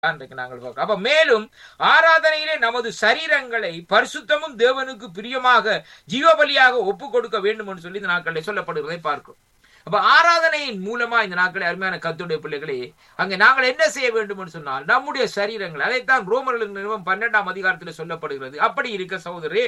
இன்றைக்கு நாங்கள் பார்க்கிறோம் அப்ப மேலும் ஆராதனையிலே நமது சரீரங்களை பரிசுத்தமும் தேவனுக்கு பிரியமாக ஜீவபலியாக ஒப்பு கொடுக்க வேண்டும் என்று சொல்லி இந்த நாட்களில் சொல்லப்படுவதை பார்க்கிறோம் அப்ப ஆராதனையின் மூலமா இந்த நாட்களை அருமையான கத்துடைய பிள்ளைகளே அங்கே நாங்கள் என்ன செய்ய வேண்டும் என்று சொன்னால் நம்முடைய சரீரங்கள் அதைத்தான் ரோமர்கள் நிறுவனம் பன்னெண்டாம் அதிகாரத்தில் சொல்லப்படுகிறது அப்படி இருக்க சகோதரே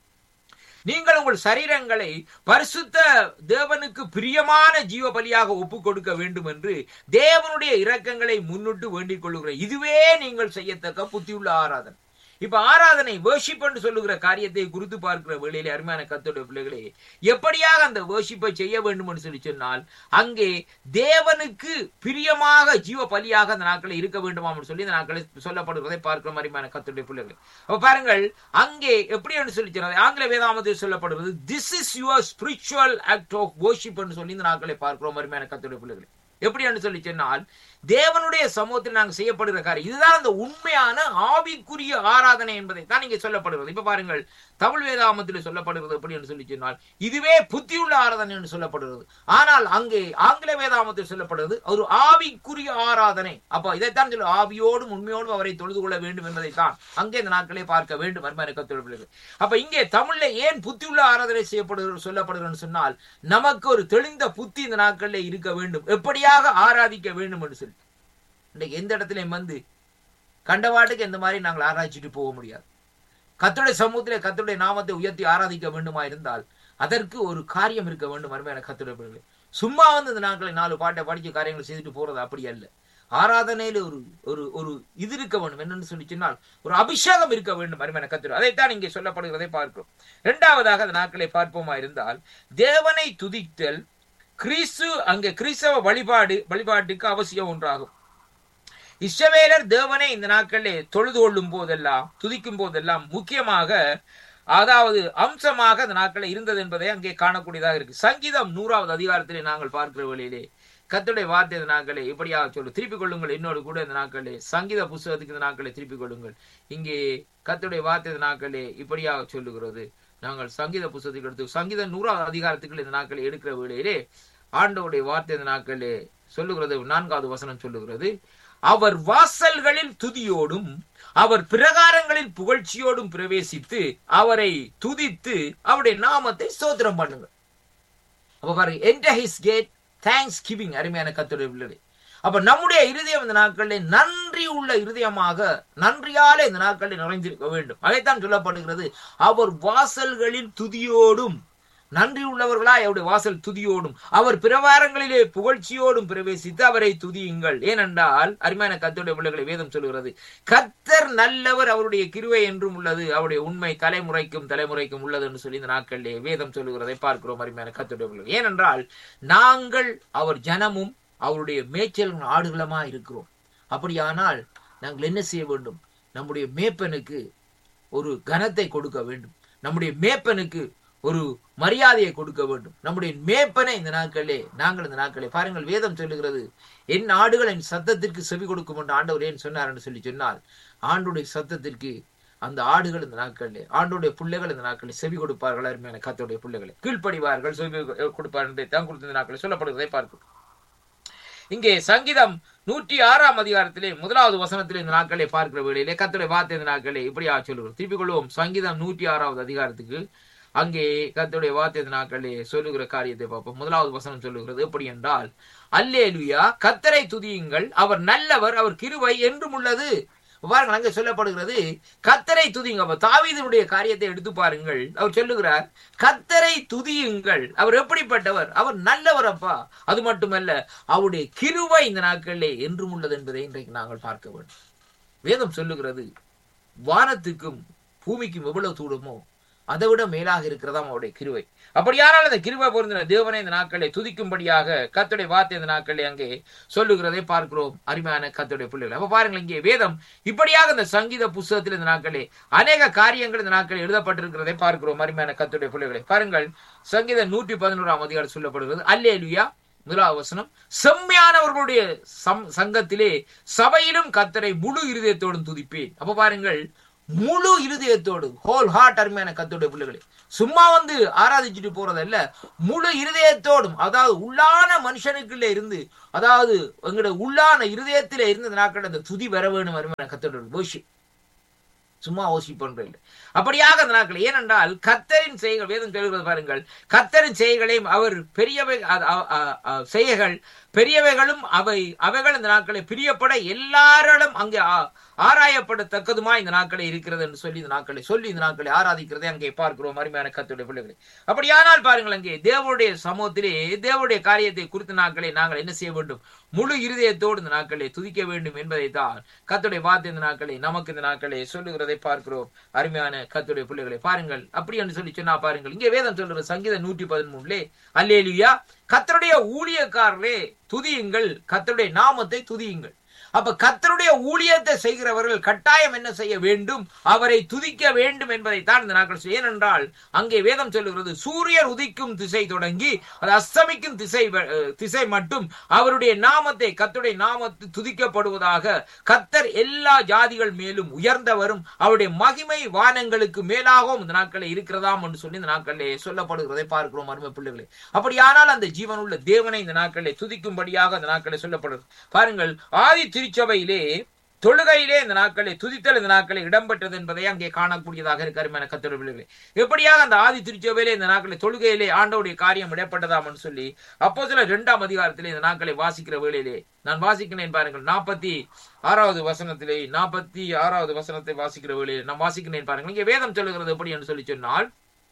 நீங்கள் உங்கள் சரீரங்களை பரிசுத்த தேவனுக்கு பிரியமான ஜீவ பலியாக ஒப்பு கொடுக்க வேண்டும் என்று தேவனுடைய இரக்கங்களை முன்னிட்டு வேண்டிக் கொள்ளுகிற இதுவே நீங்கள் செய்யத்தக்க புத்தியுள்ள ஆராதனை இப்ப ஆராதனை வேர்ஷிப் என்று சொல்லுகிற காரியத்தை குறித்து பார்க்கிற வேளையிலே அருமையான கத்தோட பிள்ளைகளே எப்படியாக அந்த வேர்ஷிப்பை செய்ய வேண்டும் என்று சொல்லி சொன்னால் அங்கே தேவனுக்கு பிரியமாக ஜீவ பலியாக அந்த நாட்களில் இருக்க வேண்டுமாம் சொல்லி இந்த நாட்களில் சொல்லப்படுகிறதை பார்க்கிற அருமையான கத்தோடைய பிள்ளைகள் அப்ப பாருங்கள் அங்கே எப்படி என்று சொல்லி சொன்னது ஆங்கில வேதாமத்தில் சொல்லப்படுகிறது this is your spiritual act of worship என்று சொல்லி இந்த நாட்களை பார்க்கிறோம் அருமையான கத்தோடைய பிள்ளைகளை எப்படி என்று சொல்லி சொன்னால் தேவனுடைய சமூகத்தில் நாங்கள் செய்யப்படுகிற காரியம் இதுதான் அந்த உண்மையான ஆவிக்குரிய ஆராதனை என்பதை தான் இங்கே சொல்லப்படுகிறது இப்ப பாருங்கள் தமிழ் வேதாமத்தில் சொல்லப்படுகிறது எப்படி என்று சொல்லி சொன்னால் இதுவே புத்தியுள்ள ஆராதனை என்று சொல்லப்படுகிறது ஆனால் அங்கே ஆங்கில வேதாமத்தில் சொல்லப்படுகிறது ஒரு ஆவிக்குரிய ஆராதனை அப்ப இதைத்தான் சொல்ல ஆவியோடும் உண்மையோடும் அவரை தொழுது கொள்ள வேண்டும் என்பதைத்தான் அங்கே இந்த நாட்களே பார்க்க வேண்டும் அருமையான கத்தொழில் அப்ப இங்கே தமிழ்ல ஏன் புத்தியுள்ள ஆராதனை செய்யப்படுகிறது சொல்லப்படுகிறது சொன்னால் நமக்கு ஒரு தெளிந்த புத்தி இந்த நாட்களில் இருக்க வேண்டும் எப்படியாக ஆராதிக்க வேண்டும் என்று சொல்லி இன்றைக்கு எந்த இடத்துலையும் வந்து கண்டவாட்டுக்கு இந்த மாதிரி நாங்கள் ஆராய்ச்சிட்டு போக முடியாது கத்துடைய சமூகத்திலே கத்துடைய நாமத்தை உயர்த்தி ஆராதிக்க வேண்டுமா இருந்தால் அதற்கு ஒரு காரியம் இருக்க வேண்டும் அருமையான கத்துடைய சும்மா வந்து இந்த நாட்களை நாலு பாட்டை படிச்ச காரியங்களை செய்துட்டு போறது அப்படி அல்ல ஆராதனையில ஒரு ஒரு ஒரு இது இருக்க வேண்டும் என்னன்னு சொல்லி சொன்னால் ஒரு அபிஷேகம் இருக்க வேண்டும் அருமையான கத்திர அதைத்தான் இங்கே சொல்லப்படுகிறதை பார்க்கிறோம் இரண்டாவதாக அந்த நாட்களை பார்ப்போமா இருந்தால் தேவனை துதித்தல் கிறிஸ்து அங்கே கிறிஸ்தவ வழிபாடு வழிபாட்டுக்கு அவசியம் ஒன்றாகும் இஸ்ரவேலர் தேவனை இந்த நாட்களிலே தொழுது கொள்ளும் போதெல்லாம் துதிக்கும் போதெல்லாம் முக்கியமாக அதாவது அம்சமாக அந்த நாட்களில் இருந்தது என்பதை அங்கே காணக்கூடியதாக இருக்கு சங்கீதம் நூறாவது அதிகாரத்திலே நாங்கள் பார்க்கிற வழியிலே கத்துடைய வார்த்தை இந்த நாட்களை இப்படியாக சொல்லு திருப்பிக் கொள்ளுங்கள் என்னோடு கூட இந்த நாட்களே சங்கீத புஸ்தகத்துக்கு இந்த நாட்களை திருப்பிக் கொள்ளுங்கள் இங்கே கத்துடைய வார்த்தை இந்த நாட்களே இப்படியாக சொல்லுகிறது நாங்கள் சங்கீத புஸ்தகத்துக்கு எடுத்து சங்கீத நூறாவது அதிகாரத்துக்கு இந்த நாட்களை எடுக்கிற வேளையிலே ஆண்டவுடைய வார்த்தை இந்த நாட்களே சொல்லுகிறது நான்காவது வசனம் சொல்லுகிறது அவர் வாசல்களில் துதியோடும் அவர் பிரகாரங்களில் புகழ்ச்சியோடும் பிரவேசித்து அவரை துதித்து அவருடைய நாமத்தை சோதனம் பண்ணுங்க அப்ப பாருங்க என்ட ஹிஸ் கேட் தேங்க்ஸ் கிவிங் அருமையான கத்துடைய பிள்ளை அப்ப நம்முடைய இருதயம் இந்த நாட்களில் நன்றி உள்ள இருதயமாக நன்றியால இந்த நாட்களில் நிறைந்திருக்க வேண்டும் அதைத்தான் சொல்லப்படுகிறது அவர் வாசல்களில் துதியோடும் நன்றி உள்ளவர்களாய் அவருடைய வாசல் துதியோடும் அவர் பிரவாரங்களிலே புகழ்ச்சியோடும் பிரவேசித்து அவரை துதியுங்கள் ஏனென்றால் அருமையான கத்தோடைய பிள்ளைகளை வேதம் சொல்லுகிறது கத்தர் நல்லவர் அவருடைய கிருவை என்றும் உள்ளது அவருடைய உண்மை தலைமுறைக்கும் தலைமுறைக்கும் உள்ளது என்று சொல்லி இந்த நாட்களிலே வேதம் சொல்லுகிறதை பார்க்கிறோம் அருமையான கத்தோடைய பிள்ளைகள் ஏனென்றால் நாங்கள் அவர் ஜனமும் அவருடைய மேய்ச்சல் ஆடுகளமா இருக்கிறோம் அப்படியானால் நாங்கள் என்ன செய்ய வேண்டும் நம்முடைய மேப்பனுக்கு ஒரு கனத்தை கொடுக்க வேண்டும் நம்முடைய மேப்பனுக்கு ஒரு மரியாதையை கொடுக்க வேண்டும் நம்முடைய மேப்பனை இந்த நாட்களே நாங்கள் இந்த நாட்களே பாருங்கள் வேதம் சொல்லுகிறது என் ஆடுகள் என் சத்தத்திற்கு செவி கொடுக்கும் என்று ஆண்டவர் ஏன் சொன்னார் என்று சொல்லி சொன்னால் ஆண்டுடைய சத்தத்திற்கு அந்த ஆடுகள் இந்த நாட்களிலே ஆண்டுடைய பிள்ளைகள் இந்த நாட்களில் செவி கொடுப்பார்கள் அருமையான கத்தோடைய பிள்ளைகளை கீழ்ப்படிவார்கள் செவி கொடுப்பார்கள் என்று தான் கொடுத்த இந்த நாட்களில் சொல்லப்படுவதை பார்க்கிறோம் இங்கே சங்கீதம் நூற்றி ஆறாம் அதிகாரத்திலே முதலாவது வசனத்திலே இந்த நாட்களை பார்க்கிற வேளையிலே கத்துடைய வார்த்தை இந்த நாட்களை இப்படி சொல்லுகிறோம் திருப்பிக் கொள்வோம் சங்கீதம் நூற்றி ஆறாவது அதிகாரத்துக்கு அங்கே கத்துடைய வார்த்தை நாட்களே சொல்லுகிற காரியத்தை பார்ப்போம் முதலாவது வசனம் சொல்லுகிறது எப்படி என்றால் அல்லேலுயா கத்தரை துதியுங்கள் அவர் நல்லவர் அவர் கிருவை என்றும் உள்ளது பாருங்க அங்கே சொல்லப்படுகிறது கத்தரை துதியுங்க அப்ப தாவீதனுடைய காரியத்தை எடுத்து பாருங்கள் அவர் சொல்லுகிறார் கத்தரை துதியுங்கள் அவர் எப்படிப்பட்டவர் அவர் நல்லவர் அப்பா அது மட்டுமல்ல அவருடைய கிருவை இந்த நாட்களிலே என்றும் உள்ளது என்பதை இன்றைக்கு நாங்கள் பார்க்க வேண்டும் வேதம் சொல்லுகிறது வானத்துக்கும் பூமிக்கும் எவ்வளவு தூரமோ அதை விட மேலாக இருக்கிறதாம் அவருடைய கிருவை அப்படியானால் அந்த கிருவை பொருந்தின தேவனை இந்த நாட்களை துதிக்கும்படியாக கத்துடைய வார்த்தை இந்த நாட்களை அங்கே சொல்லுகிறதை பார்க்கிறோம் அருமையான கத்துடைய பிள்ளைகள் அப்ப பாருங்கள் இங்கே வேதம் இப்படியாக இந்த சங்கீத புஸ்தகத்தில் இந்த நாட்களே அநேக காரியங்கள் இந்த நாட்களில் எழுதப்பட்டிருக்கிறதை பார்க்கிறோம் அருமையான கத்துடைய பிள்ளைகளை பாருங்கள் சங்கீத நூற்றி பதினோராம் அதிகாரம் சொல்லப்படுகிறது அல்லேலுயா முதலாவது வசனம் செம்மையானவர்களுடைய சங்கத்திலே சபையிலும் கத்தரை முழு இருதயத்தோடும் துதிப்பேன் அப்ப பாருங்கள் முழு இருதயத்தோடு ஹோல் ஹார்ட் அருமையான கத்தோடைய பிள்ளைகளே சும்மா வந்து ஆராதிச்சுட்டு போறதல்ல முழு இருதயத்தோடும் அதாவது உள்ளான மனுஷனுக்குள்ள இருந்து அதாவது எங்களோட உள்ளான இருதயத்தில இருந்து நாட்கள் அந்த துதி வர வேணும் அருமையான கத்தோட போஷி சும்மா ஓசி பண்றது இல்லை அப்படியாக அந்த நாட்கள் ஏனென்றால் கத்தரின் செய்கள் வேதம் சொல்கிறது பாருங்கள் கத்தரின் செய்களையும் அவர் பெரியவை அ- அ- அ- அ- செய்கைகள் பெரியவைகளும் அவை அவைகள் இந்த நாட்களை பிரியப்பட எல்லாரிடம் அங்கே ஆ- ஆராயப்படத்தக்கதுமா இந்த நாட்களை இருக்கிறது என்று சொல்லி இந்த நாட்களை சொல்லி இந்த நாட்களை ஆராதிக்கிறதை அங்கே பார்க்கிறோம் அருமையான கத்துடைய பிள்ளைகளை அப்படியானால் பாருங்கள் அங்கே தேவனுடைய சமூகத்திலே தேவனுடைய காரியத்தை குறித்த நாட்களை நாங்கள் என்ன செய்ய வேண்டும் முழு இருதயத்தோடு இந்த நாட்களை துதிக்க வேண்டும் என்பதை தான் கத்துடைய வார்த்தை இந்த நாட்களை நமக்கு இந்த நாட்களை சொல்லுகிறதை பார்க்கிறோம் அருமையான கத்துடைய பிள்ளைகளை பாருங்கள் அப்படி என்று சொல்லி சொன்னா பாருங்கள் இங்கே வேதம் சொல்லுற சங்கீதம் நூற்றி பதிமூணுலே அல்லேலுயா கத்தருடைய ஊழியக்காரரே துதியுங்கள் கத்தருடைய நாமத்தை துதியுங்கள் அப்ப கத்தருடைய ஊழியத்தை செய்கிறவர்கள் கட்டாயம் என்ன செய்ய வேண்டும் அவரை துதிக்க வேண்டும் என்பதை தான் இந்த நாட்கள் செய்ய- ஏனென்றால் அங்கே வேதம் சொல்லுகிறது சூரியன் உதிக்கும் திசை தொடங்கி அது அஸ்தமிக்கும் திசை வ- அஹ், திசை மட்டும் அவருடைய நாமத்தை கத்தருடைய நாமத்தை துதிக்கப்படுவதாக கத்தர் எல்லா ஜாதிகள் மேலும் உயர்ந்தவரும் அவருடைய மகிமை வானங்களுக்கு மேலாகவும் இந்த நாட்களில் இருக்கிறதாம் என்று சொல்லி இந்த நாட்களிலே சொல்லப்படுகிறதை பார்க்கிறோம் அருமை பிள்ளைகளே அப்படியானால் அந்த ஜீவனுள்ள தேவனை இந்த நாட்களிலே துதிக்கும்படியாக அந்த நாட்களில் சொல்லப்படுகிறது பாருங்கள் ஆதி திருச்சபையிலே தொழுகையிலே இந்த நாட்களை துதித்தல் இந்த நாட்களை இடம்பெற்றது என்பதை அங்கே காணக்கூடியதாக இருக்காரு என கத்திரவில்லை எப்படியாக அந்த ஆதி திருச்சபையிலே இந்த நாட்களை தொழுகையிலே ஆண்டோடைய காரியம் இடப்பட்டதாம் என்று சொல்லி அப்போ சில இரண்டாம் அதிகாரத்திலே இந்த நாட்களை வாசிக்கிற வேளையிலே நான் வாசிக்கிறேன் பாருங்கள் நாற்பத்தி ஆறாவது வசனத்திலே நாற்பத்தி ஆறாவது வசனத்தை வாசிக்கிற வேளையிலே நான் வாசிக்கிறேன் பாருங்கள் இங்கே வேதம் சொல்லுகிறது எப்படி என்று சொல்லி சொன்னால்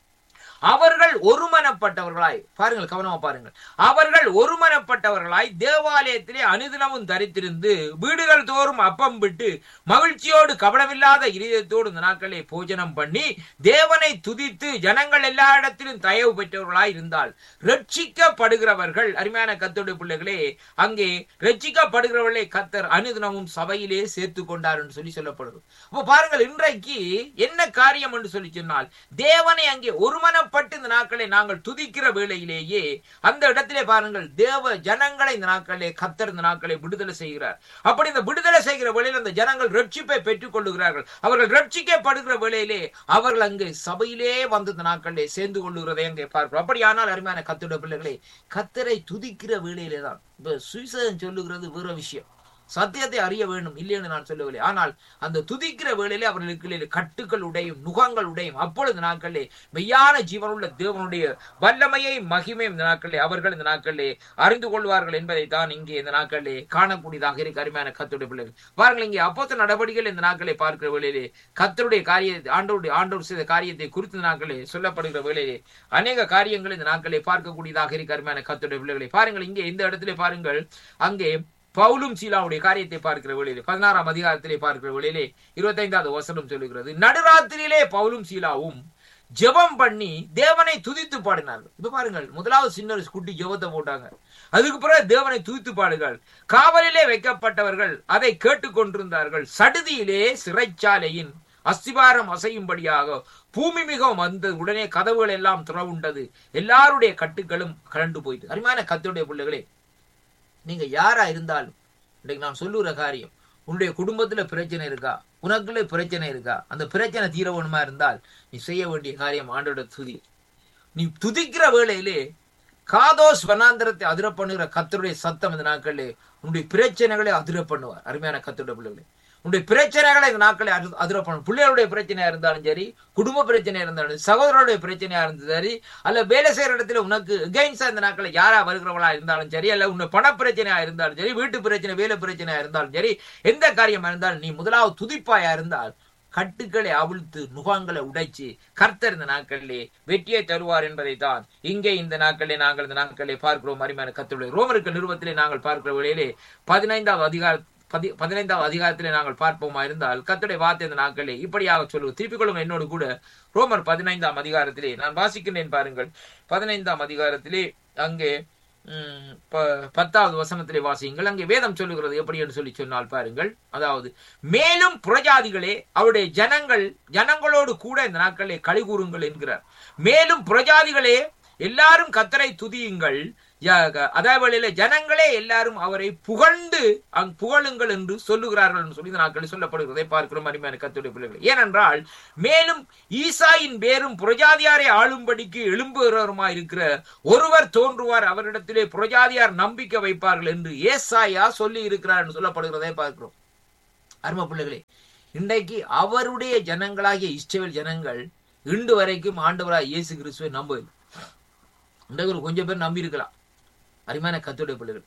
அவர்கள் ஒருமனப்பட்டவர்களாய் பாருங்கள் கவனமா பாருங்கள் அவர்கள் ஒருமனப்பட்டவர்களாய் தேவாலயத்திலே அனுதினமும் தரித்திருந்து வீடுகள் தோறும் அப்பம் விட்டு மகிழ்ச்சியோடு கபடமில்லாத இதயத்தோடு இந்த நாட்களை போஜனம் பண்ணி தேவனை துதித்து ஜனங்கள் எல்லா இடத்திலும் தயவு பெற்றவர்களாய் இருந்தால் ரட்சிக்கப்படுகிறவர்கள் அருமையான கத்தோடைய பிள்ளைகளே அங்கே ரட்சிக்கப்படுகிறவர்களை கத்தர் அனுதினமும் சபையிலே சேர்த்து கொண்டார் என்று சொல்லி சொல்லப்படுது அப்போ பாருங்கள் இன்றைக்கு என்ன காரியம் என்று சொல்லி சொன்னால் தேவனை அங்கே ஒருமனப்பட்டு இந்த நாட்களை நாங்கள் துதிக்கிற வேளையிலேயே அந்த இடத்திலே பாருங்கள் தேவ ஜனங்களை இந்த நாட்களிலே கத்தர் இந்த நாட்களை விடுதலை செய்கிறார் அப்படி இந்த விடுதலை செய்கிற வேளையில் அந்த ஜனங்கள் ரட்சிப்பை பெற்றுக் கொள்ளுகிறார்கள் அவர்கள் ரட்சிக்கப்படுகிற வேளையிலே அவர்கள் அங்கே சபையிலே வந்து இந்த நாட்களிலே சேர்ந்து கொள்ளுகிறதை அங்கே பார்க்கிறோம் அப்படியானால் அருமையான கத்துடைய பிள்ளைகளே கத்தரை துதிக்கிற வேளையிலே தான் இப்ப சுவிசேஷம் சொல்லுகிறது வேற விஷயம் சத்தியத்தை அறிய வேண்டும் இல்லைன்னு நான் சொல்லவில்லை ஆனால் அந்த துதிக்கிற வேளையிலே அவர்களுக்கு கட்டுகள் உடையும் நுகங்கள் உடையும் அப்பொழுது நாட்களிலே மெய்யான ஜீவனுள்ள தேவனுடைய வல்லமையை மகிமையும் இந்த நாட்களிலே அவர்கள் இந்த நாட்களிலே அறிந்து கொள்வார்கள் என்பதை தான் இங்கே இந்த நாட்களிலே காணக்கூடியதாக இருக்கு அருமையான கத்துடைய பிள்ளைகள் பாருங்கள் இங்கே அப்போத்த நடவடிக்கைகள் இந்த நாட்களை பார்க்கிற வேளையிலே கத்தருடைய காரியத்தை ஆண்டோருடைய ஆண்டோர் செய்த காரியத்தை குறித்த இந்த நாட்களே சொல்லப்படுகிற வேளையிலே அநேக காரியங்கள் இந்த நாட்களை பார்க்கக்கூடியதாக இருக்கு அருமையான கத்துடைய பிள்ளைகளை பாருங்கள் இங்கே இந்த இடத்திலே பாருங்கள் அங்கே பவுலும் சீலாவுடைய காரியத்தை பார்க்கிற வேளையிலே பதினாறாம் அதிகாரத்திலே பார்க்கிற வேளையிலே இருபத்தைந்தாவது வசனம் சொல்லுகிறது நடுராத்திரியிலே பவுலும் சீலாவும் ஜெபம் பண்ணி தேவனை துதித்து பாடினார்கள் இப்ப பாருங்கள் முதலாவது சின்ன ஒரு குட்டி ஜெபத்தை போட்டாங்க அதுக்கு பிறகு தேவனை துதித்து பாடுகள் காவலிலே வைக்கப்பட்டவர்கள் அதை கேட்டுக்கொண்டிருந்தார்கள் சடுதியிலே சிறைச்சாலையின் அஸ்திவாரம் அசையும்படியாக பூமி மிகவும் வந்த உடனே கதவுகள் எல்லாம் திறவுண்டது எல்லாருடைய கட்டுகளும் கலண்டு போயிட்டு அருமையான கத்துடைய பிள்ளைகளே நீங்க யாரா இருந்தாலும் இன்னைக்கு நான் சொல்லுகிற காரியம் உன்னுடைய குடும்பத்துல பிரச்சனை இருக்கா உனக்குள்ள பிரச்சனை இருக்கா அந்த பிரச்சனை தீர வேணுமா இருந்தால் நீ செய்ய வேண்டிய காரியம் ஆண்டோட துதி நீ துதிக்கிற வேளையிலே காதோஸ் வனாந்திரத்தை அதிர பண்ணுகிற கத்தருடைய சத்தம் இந்த நாட்களிலே உன்னுடைய பிரச்சனைகளை அதிர பண்ணுவார் அருமையான கத்தருடைய பிள்ளைகளே உன்னுடைய பிரச்சனைகளை இந்த நாட்களை அரு- அதிர பண்ணும் பிள்ளைகளுடைய பிரச்சனையா இருந்தாலும் சரி குடும்ப பிரச்சனையா இருந்தாலும் சரி, சகோதரருடைய பிரச்சனையா இருந்தாலும் சரி அல்ல வேலை செய்யற இடத்துல உனக்கு எகெயின்ஸ்டா இந்த நாட்களை யாரா வருகிறவளா இருந்தாலும் சரி அல்ல உன்னை பண பிரச்சனையா இருந்தாலும் சரி வீட்டு பிரச்சனை வேலை பிரச்சனையா இருந்தாலும் சரி எந்த காரியமா இருந்தாலும் நீ முதலாவது துதிப்பாயா இருந்தால் கட்டுக்களை அவிழ்த்து நுகங்களை உடைச்சு கர்த்தர் இந்த நாட்களிலே வெற்றியை தருவார் என்பதை தான் இங்கே இந்த நாட்களிலே நாங்கள் இந்த நாட்களிலே பார்க்கிறோம் அருமையான கத்துடைய ரோமருக்கு நிறுவத்திலே நாங்கள் பார்க்கிற வேளையிலே பதினைந்தாவது அதிகார பதி பதினைந்தாவது அதிகாரத்திலே நாங்கள் பார்ப்போமா இருந்தால் கர்த்தருடைய வார்த்தை இந்த நாட்களிலே இப்படியாக சொல்லுவோம் திருப்பிக் கொள்ளுங்க என்னோடு கூட ரோமர் பதினைந்தாம் அதிகாரத்திலே நான் வாசிக்கிறேன் பாருங்கள் பதினைந்தாம் அதிகாரத்திலே அங்கே ம், ப- பத்தாவது வசனத்திலே வாசியுங்கள் அங்கே வேதம் சொல்லுகிறது எப்படி என்று சொல்லி சொன்னால் பாருங்கள் அதாவது மேலும் புறஜாதிகளே அவருடைய ஜனங்கள் ஜனங்களோடு கூட இந்த நாட்களிலே களி கூறுங்கள் என்கிறார் மேலும் புறஜாதிகளே எல்லாரும் கத்தரை துதியுங்கள் ய- அதே வேளையில ஜனங்களே எல்லாரும் அவரை புகழ்ந்து அங் புகழுங்கள் என்று சொல்லுகிறார்கள் என்று சொல்லி இந்த நாட்களில் சொல்லப்படுகிறதை பார்க்கிறோம் அருமையான கத்துடைய பிள்ளைகள் ஏனென்றால் மேலும் ஈசாயின் பேரும் புரஜாதியாரை ஆளும்படிக்கு எழும்புகிறவருமாய் இருக்கிற ஒருவர் தோன்றுவார் அவரிடத்திலே புரஜாதியார் நம்பிக்கை வைப்பார்கள் என்று ஏசாயா சொல்லி இருக்கிறார் என்று சொல்லப்படுகிறதை பார்க்கிறோம் அருமை பிள்ளைகளே இன்றைக்கு அவருடைய ஜனங்களாகிய இஸ்ரவேல் ஜனங்கள் இன்று வரைக்கும் ஆண்டவராய் இயேசு கிறிஸ்துவை நம்பவில்லை இன்றைக்கு ஒரு கொஞ்சம் பேர் நம்பி இருக்கலாம் அருமையான கத்துடைய பிள்ளைகள்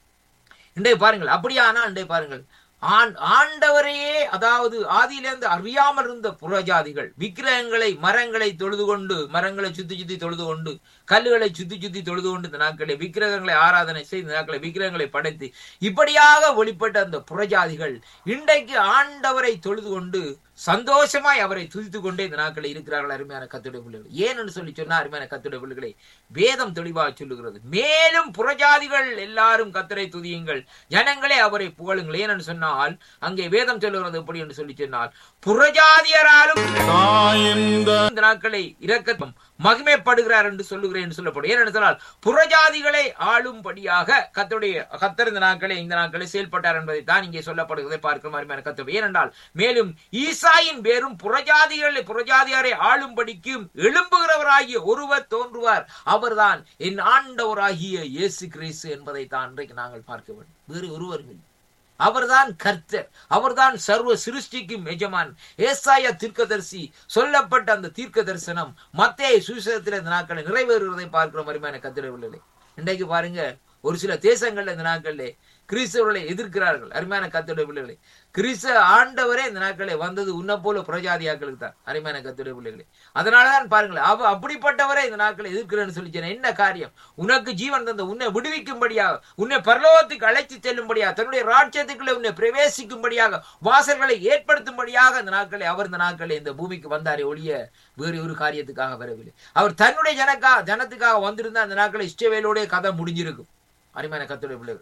இன்றைய பாருங்கள் அப்படியானா இன்றைய பாருங்கள் ஆண் ஆண்டவரையே அதாவது ஆதியிலிருந்து அறியாமல் இருந்த புறஜாதிகள் விக்கிரகங்களை மரங்களை தொழுது கொண்டு மரங்களை சுத்தி சுத்தி தொழுது கொண்டு கல்லுகளை சுத்தி சுத்தி தொழுது கொண்டு இந்த நாட்களை விக்கிரகங்களை ஆராதனை செய்து இந்த நாட்களை விக்கிரகங்களை படைத்து இப்படியாக வெளிப்பட்ட அந்த புறஜாதிகள் இன்றைக்கு ஆண்டவரை தொழுது கொண்டு சந்தோஷமாய் அவரை துதித்துக் கொண்டே இந்த நாட்களில் இருக்கிறார்கள் அருமையான கத்துடைய பிள்ளைகள் ஏன்னு சொல்லி சொன்னா அருமையான கத்துடைய பிள்ளைகளை வேதம் தெளிவாக சொல்லுகிறது மேலும் புறஜாதிகள் எல்லாரும் கத்தரை துதியுங்கள் ஜனங்களே அவரை புகழுங்கள் ஏன்னு சொன்னால் அங்கே வேதம் சொல்லுகிறது எப்படி என்று சொல்லி சொன்னால் புறஜாதியராலும் தாய்ந்த இந்த நாட்களை இரக்கம் மகிமைப்படுகிறார் என்று சொல்லுகிறேன் என்று சொல்லப்படும் ஏனென்று சொன்னால் புறஜாதிகளை ஆளும்படியாக கத்தருடைய கத்தர் இந்த நாட்களை இந்த நாட்களை செயல்பட்டார் என்பதை தான் இங்கே சொல்லப்படுகிறதை பார்க்கிற மாதிரி கத்தர் ஏனென்றால் மேலும் ஈசாயின் பேரும் புறஜாதிகளை புறஜாதியாரை ஆளும்படிக்கும் எழும்புகிறவராகிய ஒருவர் தோன்றுவார் அவர்தான் என் ஆண்டவராகிய இயேசு கிறிஸ்து என்பதை தான் இன்றைக்கு நாங்கள் பார்க்க வேண்டும் வேறு ஒருவர்கள் அவர்தான் கர்த்தர் அவர்தான் சர்வ சிருஷ்டிக்கும் எஜமான் ஏசாய தீர்க்கதரிசி சொல்லப்பட்ட அந்த தீர்க்க தரிசனம் மத்திய சுவிசேஷத்தில் இந்த நாட்களை நிறைவேறுவதை பார்க்கிற மாதிரியான கத்திரவில்லை இன்றைக்கு பாருங்க ஒரு சில தேசங்கள்ல இந்த நாட்கள்ல கிறிஸ்தவர்களை எதிர்க்கிறார்கள் அருமையான கத்துடைய பிள்ளைகளை கிறிஸ்த ஆண்டவரே இந்த நாட்களே வந்தது உன்னை போல புரஜாதியாக்களுக்கு தான் அருமையான கத்துடைய பிள்ளைகளை அதனாலதான் பாருங்களேன் அவ அப்படிப்பட்டவரே இந்த நாட்களை எதிர்க்கிறேன்னு சொல்லி சொன்னேன். என்ன காரியம் உனக்கு ஜீவன் தந்த உன்னை விடுவிக்கும்படியாக உன்னை பரலோகத்துக்கு அழைத்து செல்லும்படியாக தன்னுடைய ராஜ்யத்துக்குள்ளே உன்னை பிரவேசிக்கும்படியாக வாசல்களை ஏற்படுத்தும்படியாக இந்த நாட்களை அவர் இந்த நாட்களை இந்த பூமிக்கு வந்தாரே ஒழிய வேறு ஒரு காரியத்துக்காக வரவில்லை அவர் தன்னுடைய ஜனக்கா ஜனத்துக்காக வந்திருந்தா அந்த நாட்களை இஷ்டவேலோட கதை முடிஞ்சிருக்கும் அருமையான கத்துடைய பிள்ளைகள்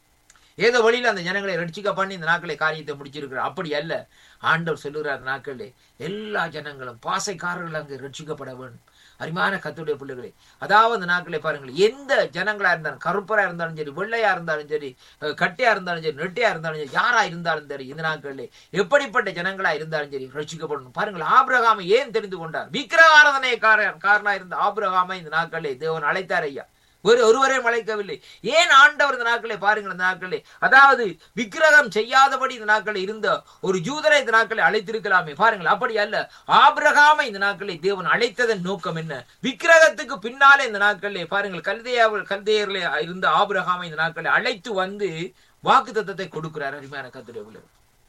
ஏதோ வழியில அந்த ஜனங்களை ரட்சிக்க பண்ணி இந்த நாட்களை காரியத்தை முடிச்சிருக்கிறார் அப்படி அல்ல ஆண்டவர் சொல்லுகிறார் அந்த நாட்களிலே எல்லா ஜனங்களும் பாசைக்காரர்கள் அங்கு ரட்சிக்கப்பட வேண்டும் அருமையான கத்துடைய பிள்ளைகளே அதாவது அந்த நாட்களை பாருங்கள் எந்த ஜனங்களா இருந்தாலும் கருப்பரா இருந்தாலும் சரி வெள்ளையா இருந்தாலும் சரி அஹ், கட்டையா இருந்தாலும் சரி நெட்டையா இருந்தாலும் சரி யாரா இருந்தாலும் சரி இந்த நாட்களிலே எப்படிப்பட்ட ஜனங்களா இருந்தாலும் சரி ரட்சிக்கப்படணும் பாருங்கள் ஆபிரகாமை ஏன் தெரிந்து கொண்டார் விக்கிரகாரதனை காரணா இருந்த ஆபிரகாமை இந்த நாட்களிலே தேவன் அழைத்தார் ஐயா ஒரு ஒருவரையும் அழைக்கவில்லை ஏன் ஆண்டவர் இந்த நாட்களை பாருங்கள் இந்த நாட்களே அதாவது விக்கிரகம் செய்யாதபடி இந்த நாட்களில் இருந்த ஒரு ஜூதரை இந்த நாட்களை அழைத்திருக்கலாமே பாருங்கள் அப்படி அல்ல ஆபிரகாமை இந்த நாட்களை தேவன் அழைத்ததன் நோக்கம் என்ன விக்கிரகத்துக்கு பின்னாலே இந்த நாட்களிலே பாருங்கள் கல்தையாவில் கல்தையர்களே இருந்த ஆபிரகாமை இந்த நாட்களை அழைத்து வந்து வாக்கு தத்தத்தை கொடுக்கிறார் அருமையான கத்துடைய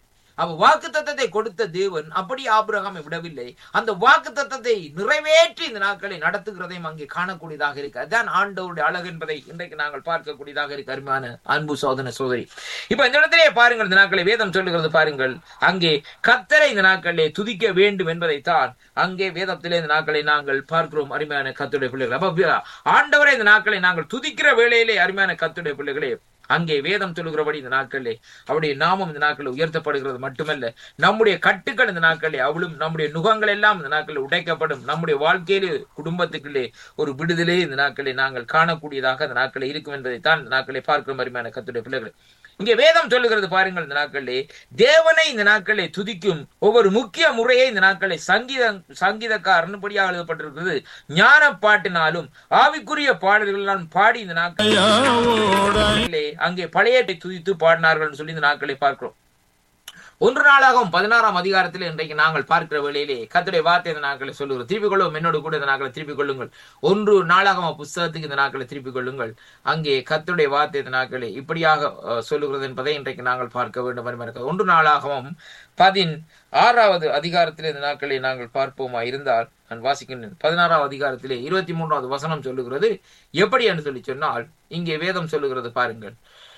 அவ வாக்கு தத்தத்தை கொடுத்த தேவன் அப்படி ஆபிரகாமை விடவில்லை அந்த வாக்கு தத்தத்தை நிறைவேற்றி இந்த நாட்களை நடத்துகிறதையும் அங்கே காணக்கூடியதாக இருக்கு அதுதான் ஆண்டவருடைய அழகு என்பதை இன்றைக்கு நாங்கள் பார்க்கக்கூடியதாக இருக்கு அருமையான அன்பு சோதனை சோதரி இப்ப இந்த இடத்திலே பாருங்கள் இந்த நாட்களை வேதம் சொல்லுகிறது பாருங்கள் அங்கே கத்தரை இந்த நாட்களிலே துதிக்க வேண்டும் என்பதைத்தான் அங்கே வேதத்திலே இந்த நாட்களை நாங்கள் பார்க்கிறோம் அருமையான கத்துடைய பிள்ளைகள் அப்ப ஆண்டவரை இந்த நாட்களை நாங்கள் துதிக்கிற வேளையிலே அருமையான கத்துடைய பிள்ளைகளே அங்கே வேதம் சொல்லுகிறபடி இந்த நாட்களிலே அவருடைய நாமம் இந்த நாட்களில் உயர்த்தப்படுகிறது மட்டுமல்ல நம்முடைய கட்டுக்கள் இந்த நாட்களிலே அவளும் நம்முடைய நுகங்கள் எல்லாம் இந்த நாட்களில் உடைக்கப்படும் நம்முடைய வாழ்க்கையிலே குடும்பத்துக்குள்ளே ஒரு விடுதலை இந்த நாட்களை நாங்கள் காணக்கூடியதாக இந்த நாட்களில் இருக்கும் என்பதைத்தான் இந்த நாட்களை பார்க்கிற மாதிரியான கத்துடைய பிள்ளைகள் இங்கே வேதம் சொல்லுகிறது பாருங்கள் இந்த நாட்களிலே தேவனை இந்த நாட்களிலே துதிக்கும் ஒவ்வொரு முக்கிய முறையை இந்த நாட்களை சங்கீத சங்கீதக்காரன் படியாக எழுதப்பட்டிருக்கிறது ஞான பாட்டினாலும் ஆவிக்குரிய பாடல்களால் பாடி இந்த நாட்கள் நாட்களிலே அங்கே பழையத்தை துதித்து பாடினார்கள் சொல்லி இந்த நாட்களை பார்க்கிறோம் ஒன்று நாளாகவும் பதினாறாம் அதிகாரத்தில் இன்றைக்கு நாங்கள் பார்க்கிற வேளையிலே கத்துடைய வார்த்தை இந்த நாட்களை சொல்லுகிறோம் திருப்பிக் கொள்ளும் என்னோடு கூட இந்த நாட்களை திருப்பிக் கொள்ளுங்கள் ஒன்று நாளாகம புஸ்தகத்துக்கு இந்த நாட்களை திருப்பிக் கொள்ளுங்கள் அங்கே கத்துடைய வார்த்தை இந்த நாட்களை இப்படியாக அஹ், சொல்லுகிறது என்பதை இன்றைக்கு நாங்கள் பார்க்க வேண்டும் என்று இருக்கிறது. ஒன்று நாளாகவும் பதின் ஆறாவது அதிகாரத்திலே இந்த நாட்களை நாங்கள் பார்ப்போமா இருந்தால் நான் வாசிக்கின்றேன் பதினாறாவது அதிகாரத்திலே இருபத்தி மூன்றாவது வசனம் சொல்லுகிறது எப்படி என்று சொல்லி சொன்னால் இங்கே வேதம் சொல்லுகிறது பாருங்கள்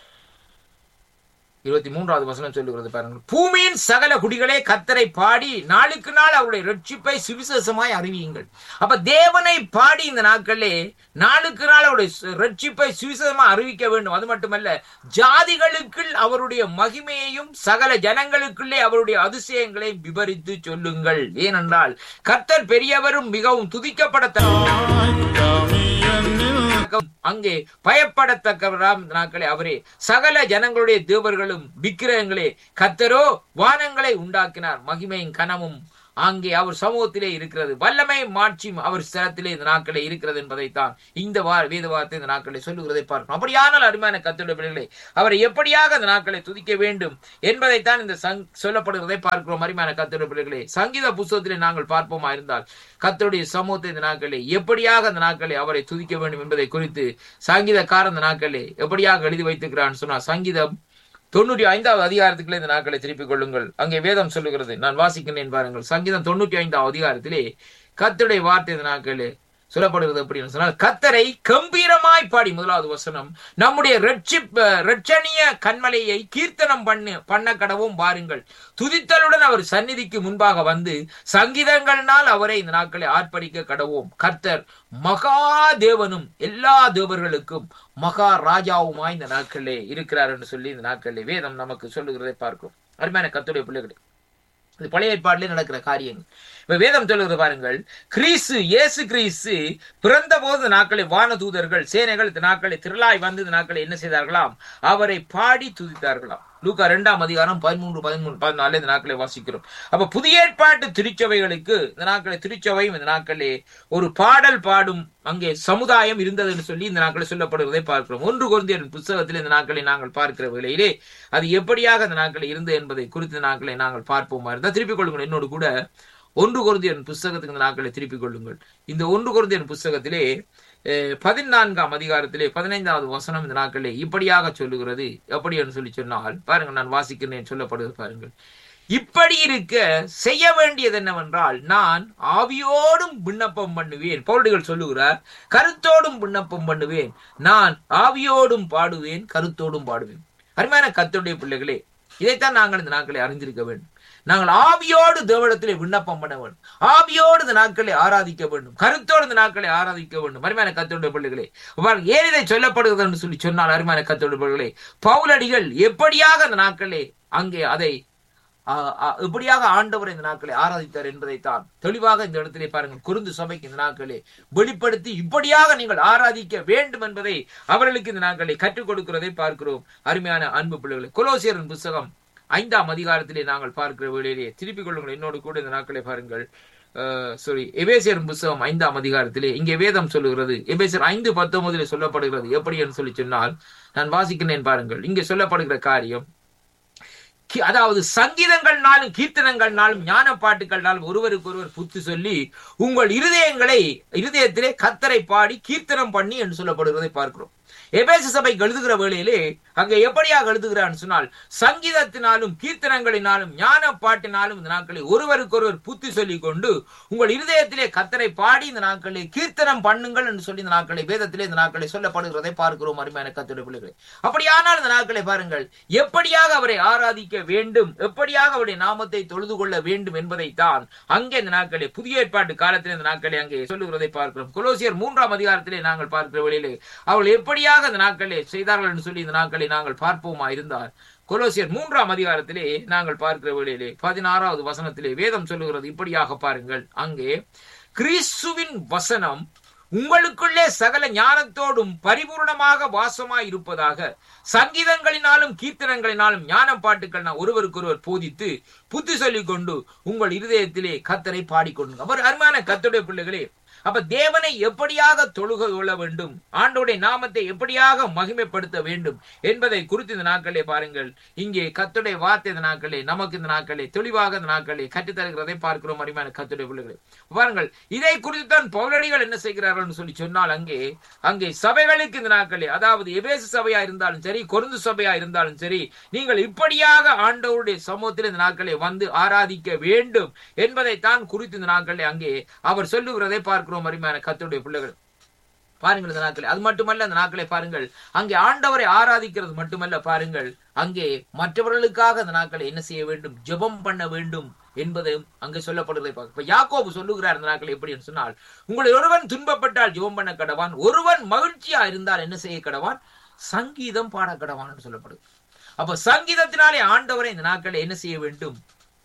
இருபத்தி மூன்றாவது வசனம் சொல்லுகிறது பாருங்கள் பூமியின் சகல குடிகளே கத்தரை பாடி நாளுக்கு நாள் அவருடைய ரட்சிப்பை சுவிசேஷமாய் அறிவியுங்கள் அப்ப தேவனை பாடி இந்த நாட்களே நாளுக்கு நாள் அவருடைய சு- ரட்சிப்பை சுவிசேஷமா அறிவிக்க வேண்டும் அது மட்டுமல்ல ஜாதிகளுக்குள் அவருடைய மகிமையையும் சகல ஜனங்களுக்குள்ளே அவருடைய அதிசயங்களையும் விவரித்து சொல்லுங்கள் ஏனென்றால் கர்த்தர் பெரியவரும் மிகவும் துதிக்கப்பட அங்கே பயப்படத்தக்கவராம் இந்த நாட்களே அவரே சகல ஜனங்களுடைய தேவர்களும் விக்கிரகங்களே கத்தரோ வானங்களை உண்டாக்கினார் மகிமையும் கனமும் அங்கே அவர் சமூகத்திலே இருக்கிறது வல்லமை மாட்சியும் அவர் ஸ்தலத்திலே இந்த நாட்களே இருக்கிறது என்பதைத்தான் இந்த வார வேத வார்த்தை இந்த நாட்களை சொல்லுகிறதை பார்க்கணும் அப்படியானால் அருமையான கத்துடைய பிள்ளைகளை அவரை எப்படியாக அந்த நாட்களை துதிக்க வேண்டும் என்பதைத்தான் இந்த சங் சொல்லப்படுகிறதை பார்க்கிறோம் அருமையான கத்துடைய பிள்ளைகளே சங்கீத புஸ்தகத்திலே நாங்கள் பார்ப்போமா இருந்தால் கத்தருடைய சமூகத்தை இந்த நாட்களே எப்படியாக அந்த நாட்களை அவரை துதிக்க வேண்டும் என்பதை குறித்து சங்கீதக்காரன் இந்த நாட்களே எப்படியாக எழுதி வைத்துக்கிறான்னு சொன்னா சங்கீதம் தொண்ணூற்றி ஐந்தாவது அதிகாரத்துக்குள்ளே இந்த நாட்களை திருப்பிக் கொள்ளுங்கள் அங்கே வேதம் சொல்லுகிறது நான் வாசிக்கிறேன் பாருங்கள் சங்கீதம் தொண்ணூற்றி ஐந்தாவது அதிகாரத்திலே கத்தருடைய வார்த்தை இந்த நாட்களே சொல்லப்படுகிறது அப்படின்னு சொன்னால் கத்தரை கம்பீரமாய் பாடி முதலாவது வசனம் நம்முடைய ரட்சிப் ரட்சணிய கண்மலையை கீர்த்தனம் பண்ணு பண்ண கடவும் பாருங்கள் துதித்தலுடன் அவர் சந்நிதிக்கு முன்பாக வந்து சங்கீதங்களினால் அவரை இந்த நாட்களை ஆர்ப்பரிக்க கடவோம் கர்த்தர் மகா தேவனும் எல்லா தேவர்களுக்கும் மகா ராஜாவுமாய் இந்த நாட்களிலே இருக்கிறார் என்று சொல்லி இந்த நாட்களிலே வேதம் நமக்கு சொல்லுகிறதை பார்க்கிறோம் அருமையான கத்துடைய பிள்ளைகளே இது பழைய ஏற்பாட்டிலே நடக்கிற காரியங்கள் இப்ப வேதம் சொல்லுகிறது பாருங்கள் கிறிஸ்து இயேசு கிறிஸ்து பிறந்த போது நாட்களை வானதூதர்கள் சேனைகள் இந்த நாட்களை திரளாய் வந்து இந்த நாட்களை என்ன செய்தார்களாம் அவரை பாடி துதித்தார்களாம் லூக்கா இரண்டாம் அதிகாரம் பதிமூன்று பதிமூணு பதினாலு இந்த நாட்களை வாசிக்கிறோம் அப்ப புதிய ஏற்பாட்டு திருச்சபைகளுக்கு இந்த நாட்களை திருச்சபையும் இந்த நாட்களே ஒரு பாடல் பாடும் அங்கே சமுதாயம் இருந்ததுன்னு சொல்லி இந்த நாட்களை சொல்லப்படுவதை பார்க்கிறோம் ஒன்று குருந்தியர் புத்தகத்தில் இந்த நாட்களை நாங்கள் பார்க்கிற வேளையிலே அது எப்படியாக இந்த நாட்களை இருந்தது என்பதை குறித்து இந்த நாட்களை நாங்கள் பார்ப்போமா இருந்தால் திருப்பிக் கொள்ளுங்கள் என்னோடு கூட ஒன்று குருந்தியன் புஸ்தகத்துக்கு இந்த நாட்களை திருப்பிக் கொள்ளுங்கள் இந்த ஒன்று குருந்தியன் புஸ்தகத்திலே பதினான்காம் அதிகாரத்திலே பதினைந்தாவது வசனம் இந்த நாட்களிலே இப்படியாக சொல்லுகிறது எப்படி என்று சொல்லி சொன்னால் பாருங்கள் நான் வாசிக்கிறேன் சொல்லப்படுவது பாருங்கள் இப்படி இருக்க செய்ய வேண்டியது என்னவென்றால் நான் ஆவியோடும் விண்ணப்பம் பண்ணுவேன் பவுல்டிகள் சொல்லுகிறார் கருத்தோடும் விண்ணப்பம் பண்ணுவேன் நான் ஆவியோடும் பாடுவேன் கருத்தோடும் பாடுவேன் அருமையான கத்துடைய பிள்ளைகளே இதைத்தான் நாங்கள் இந்த நாட்களை அறிந்திருக்க வேண்டும் நாங்கள் ஆவியோடு தேவடத்திலே விண்ணப்பம் பண்ண வேண்டும் ஆவியோடு இந்த நாட்களை ஆராதிக்க வேண்டும் கருத்தோடு இந்த நாட்களை ஆராதிக்க வேண்டும் அருமையான கத்தோடைய பிள்ளைகளே ஏன் இதை சொல்லப்படுகிறது என்று சொல்லி சொன்னால் அருமையான கத்தோடைய பிள்ளைகளே பவுலடிகள் எப்படியாக அந்த நாட்களே அங்கே அதை எப்படியாக ஆண்டவர் இந்த நாட்களை ஆராதித்தார் என்பதைத்தான் தெளிவாக இந்த இடத்திலே பாருங்கள் குருந்து சபைக்கு இந்த நாட்களே வெளிப்படுத்தி இப்படியாக நீங்கள் ஆராதிக்க வேண்டும் என்பதை அவர்களுக்கு இந்த நாட்களை கற்றுக் கொடுக்கிறதை பார்க்கிறோம் அருமையான அன்பு பிள்ளைகளை கொலோசியரின் புஸ்தகம் ஐந்தாம் அதிகாரத்திலே நாங்கள் பார்க்கிற வேளையிலே திருப்பிக் கொள்ளுங்கள் என்னோடு கூட இந்த நாட்களை பாருங்கள் சாரி எபேசியர் புஸ்தகம் ஐந்தாம் அதிகாரத்திலே இங்கே வேதம் சொல்லுகிறது எபேசியர் ஐந்து பத்தொன்பதிலே சொல்லப்படுகிறது எப்படி என்று சொல்லி சொன்னால் நான் வாசிக்கிறேன் பாருங்கள் இங்கே சொல்லப்படுகிற காரியம் அதாவது சங்கீதங்கள்னாலும் கீர்த்தனங்கள்னாலும் ஞான பாட்டுகள்னாலும் ஒருவருக்கு ஒருவர் புத்து சொல்லி உங்கள் இருதயங்களை இருதயத்திலே கத்தரை பாடி கீர்த்தனம் பண்ணி என்று சொல்லப்படுவதை பார்க்கிறோம் எபேச சபைக்கு எழுதுகிற வேளையிலே அங்கே எப்படியாக எழுதுகிறான்னு சொன்னால் சங்கீதத்தினாலும் கீர்த்தனங்களினாலும் ஞான பாட்டினாலும் இந்த நாட்களில் ஒருவருக்கு ஒருவர் புத்தி சொல்லிக் கொண்டு உங்கள் இருதயத்திலே கத்தரை பாடி இந்த நாட்களில் கீர்த்தனம் பண்ணுங்கள் என்று சொல்லி இந்த நாட்களை வேதத்திலே இந்த நாட்களை சொல்லப்படுகிறதை பார்க்கிறோம் அருமையான கத்துடைய பிள்ளைகளை அப்படியானால் இந்த நாட்களை பாருங்கள் எப்படியாக அவரை ஆராதிக்க வேண்டும் எப்படியாக அவருடைய நாமத்தை தொழுது கொள்ள வேண்டும் என்பதைத்தான் அங்கே இந்த நாட்களை புதிய ஏற்பாட்டு காலத்தில் இந்த நாட்களை அங்கே சொல்லுகிறதை பார்க்கிறோம் கொலோசியர் மூன்றாம் அதிகாரத்திலே நாங்கள் பார்க்கிற வழியிலே அவர்கள் எப்படியாக இந்த நாட்களை செய்தார்கள் என்று சொல்லி இந்த நாட்களை நாங்கள் பார்ப்போமா இருந்தால் கொலோசியர் மூன்றாம் அதிகாரத்திலே நாங்கள் பார்க்கிற வேளையிலே பதினாறாவது வசனத்திலே வேதம் சொல்லுகிறது இப்படியாக பாருங்கள் அங்கே கிறிஸ்துவின் வசனம் உங்களுக்குள்ளே சகல ஞானத்தோடும் பரிபூர்ணமாக வாசமாய் இருப்பதாக சங்கீதங்களினாலும் கீர்த்தனங்களினாலும் ஞான பாட்டுகள் ஒருவருக்கொருவர் போதித்து புத்தி சொல்லிக் கொண்டு உங்கள் இருதயத்திலே கத்தரை பாடிக்கொண்டு அவர் அருமையான கத்துடைய பிள்ளைகளே அப்ப தேவனை எப்படியாக தொழுக கொள்ள வேண்டும் ஆண்டோடைய நாமத்தை எப்படியாக மகிமைப்படுத்த வேண்டும் என்பதை குறித்து இந்த நாட்களே பாருங்கள் இங்கே கத்துடைய வார்த்தை இந்த நாட்களே நமக்கு இந்த நாட்களே தெளிவாக இந்த நாட்களே கற்றுத்தருகிறதை பார்க்கிறோம் அருமையான கத்துடைய பிள்ளைகளை பாருங்கள் இதை குறித்து தான் பௌரடிகள் என்ன செய்கிறார்கள் சொல்லி சொன்னால் அங்கே அங்கே சபைகளுக்கு இந்த நாட்களே அதாவது எபேசு சபையா இருந்தாலும் சரி கொருந்து சபையா இருந்தாலும் சரி நீங்கள் இப்படியாக ஆண்டவருடைய சமூகத்தில் இந்த நாட்களை வந்து ஆராதிக்க வேண்டும் என்பதைத்தான் குறித்து இந்த நாட்களே அங்கே அவர் சொல்லுகிறதை பார்க்கிறோம் அருமையான கத்துடைய பிள்ளைகள் பாருங்கள் இந்த நாட்களை அது மட்டுமல்ல அந்த நாட்களை பாருங்கள் அங்கே ஆண்டவரை ஆராதிக்கிறது மட்டுமல்ல பாருங்கள் அங்கே மற்றவர்களுக்காக அந்த நாட்களை என்ன செய்ய வேண்டும் ஜெபம் பண்ண வேண்டும் என்பதும் அங்கே சொல்லப்படுவதை பார்க்க இப்ப யாக்கோபு சொல்லுகிறார் இந்த நாட்கள் எப்படி சொன்னால் உங்களை ஒருவன் துன்பப்பட்டால் ஜெபம் பண்ண கடவான் ஒருவன் மகிழ்ச்சியா இருந்தால் என்ன செய்ய கடவான் சங்கீதம் பாட கடவான் என்று சொல்லப்படுது அப்ப சங்கீதத்தினாலே ஆண்டவரை இந்த நாட்களை என்ன செய்ய வேண்டும்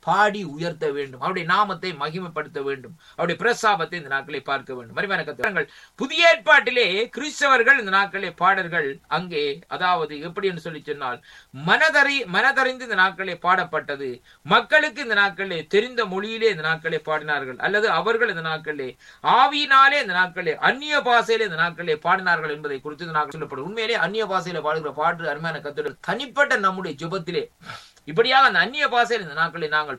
பாடி உயர்த்த வேண்டும் அவருடைய நாமத்தை மகிமைப்படுத்த வேண்டும் அவருடைய பிரசாபத்தை இந்த நாட்களை பார்க்க வேண்டும் மரிமான கத்துவங்கள் புதிய ஏற்பாட்டிலே கிறிஸ்தவர்கள் இந்த நாட்களே பாடல்கள் அங்கே அதாவது எப்படி என்று சொல்லி சொன்னால் மனதறி மனதறிந்து இந்த நாட்களே பாடப்பட்டது மக்களுக்கு இந்த நாட்களே தெரிந்த மொழியிலே இந்த நாட்களே பாடினார்கள் அல்லது அவர்கள் இந்த நாட்களே ஆவியினாலே இந்த நாட்களே அந்நிய பாசையிலே இந்த நாட்களே பாடினார்கள் என்பதை குறித்து இந்த நாட்கள் சொல்லப்படும் உண்மையிலே அந்நிய பாசையில பாடுகிற பாட்டு அருமையான கத்துடன் தனிப்பட்ட நம்முடைய ஜெபத்திலே இப்படியாக அந்த அந்நிய பாசையில் இந்த நாட்களை நாங்கள்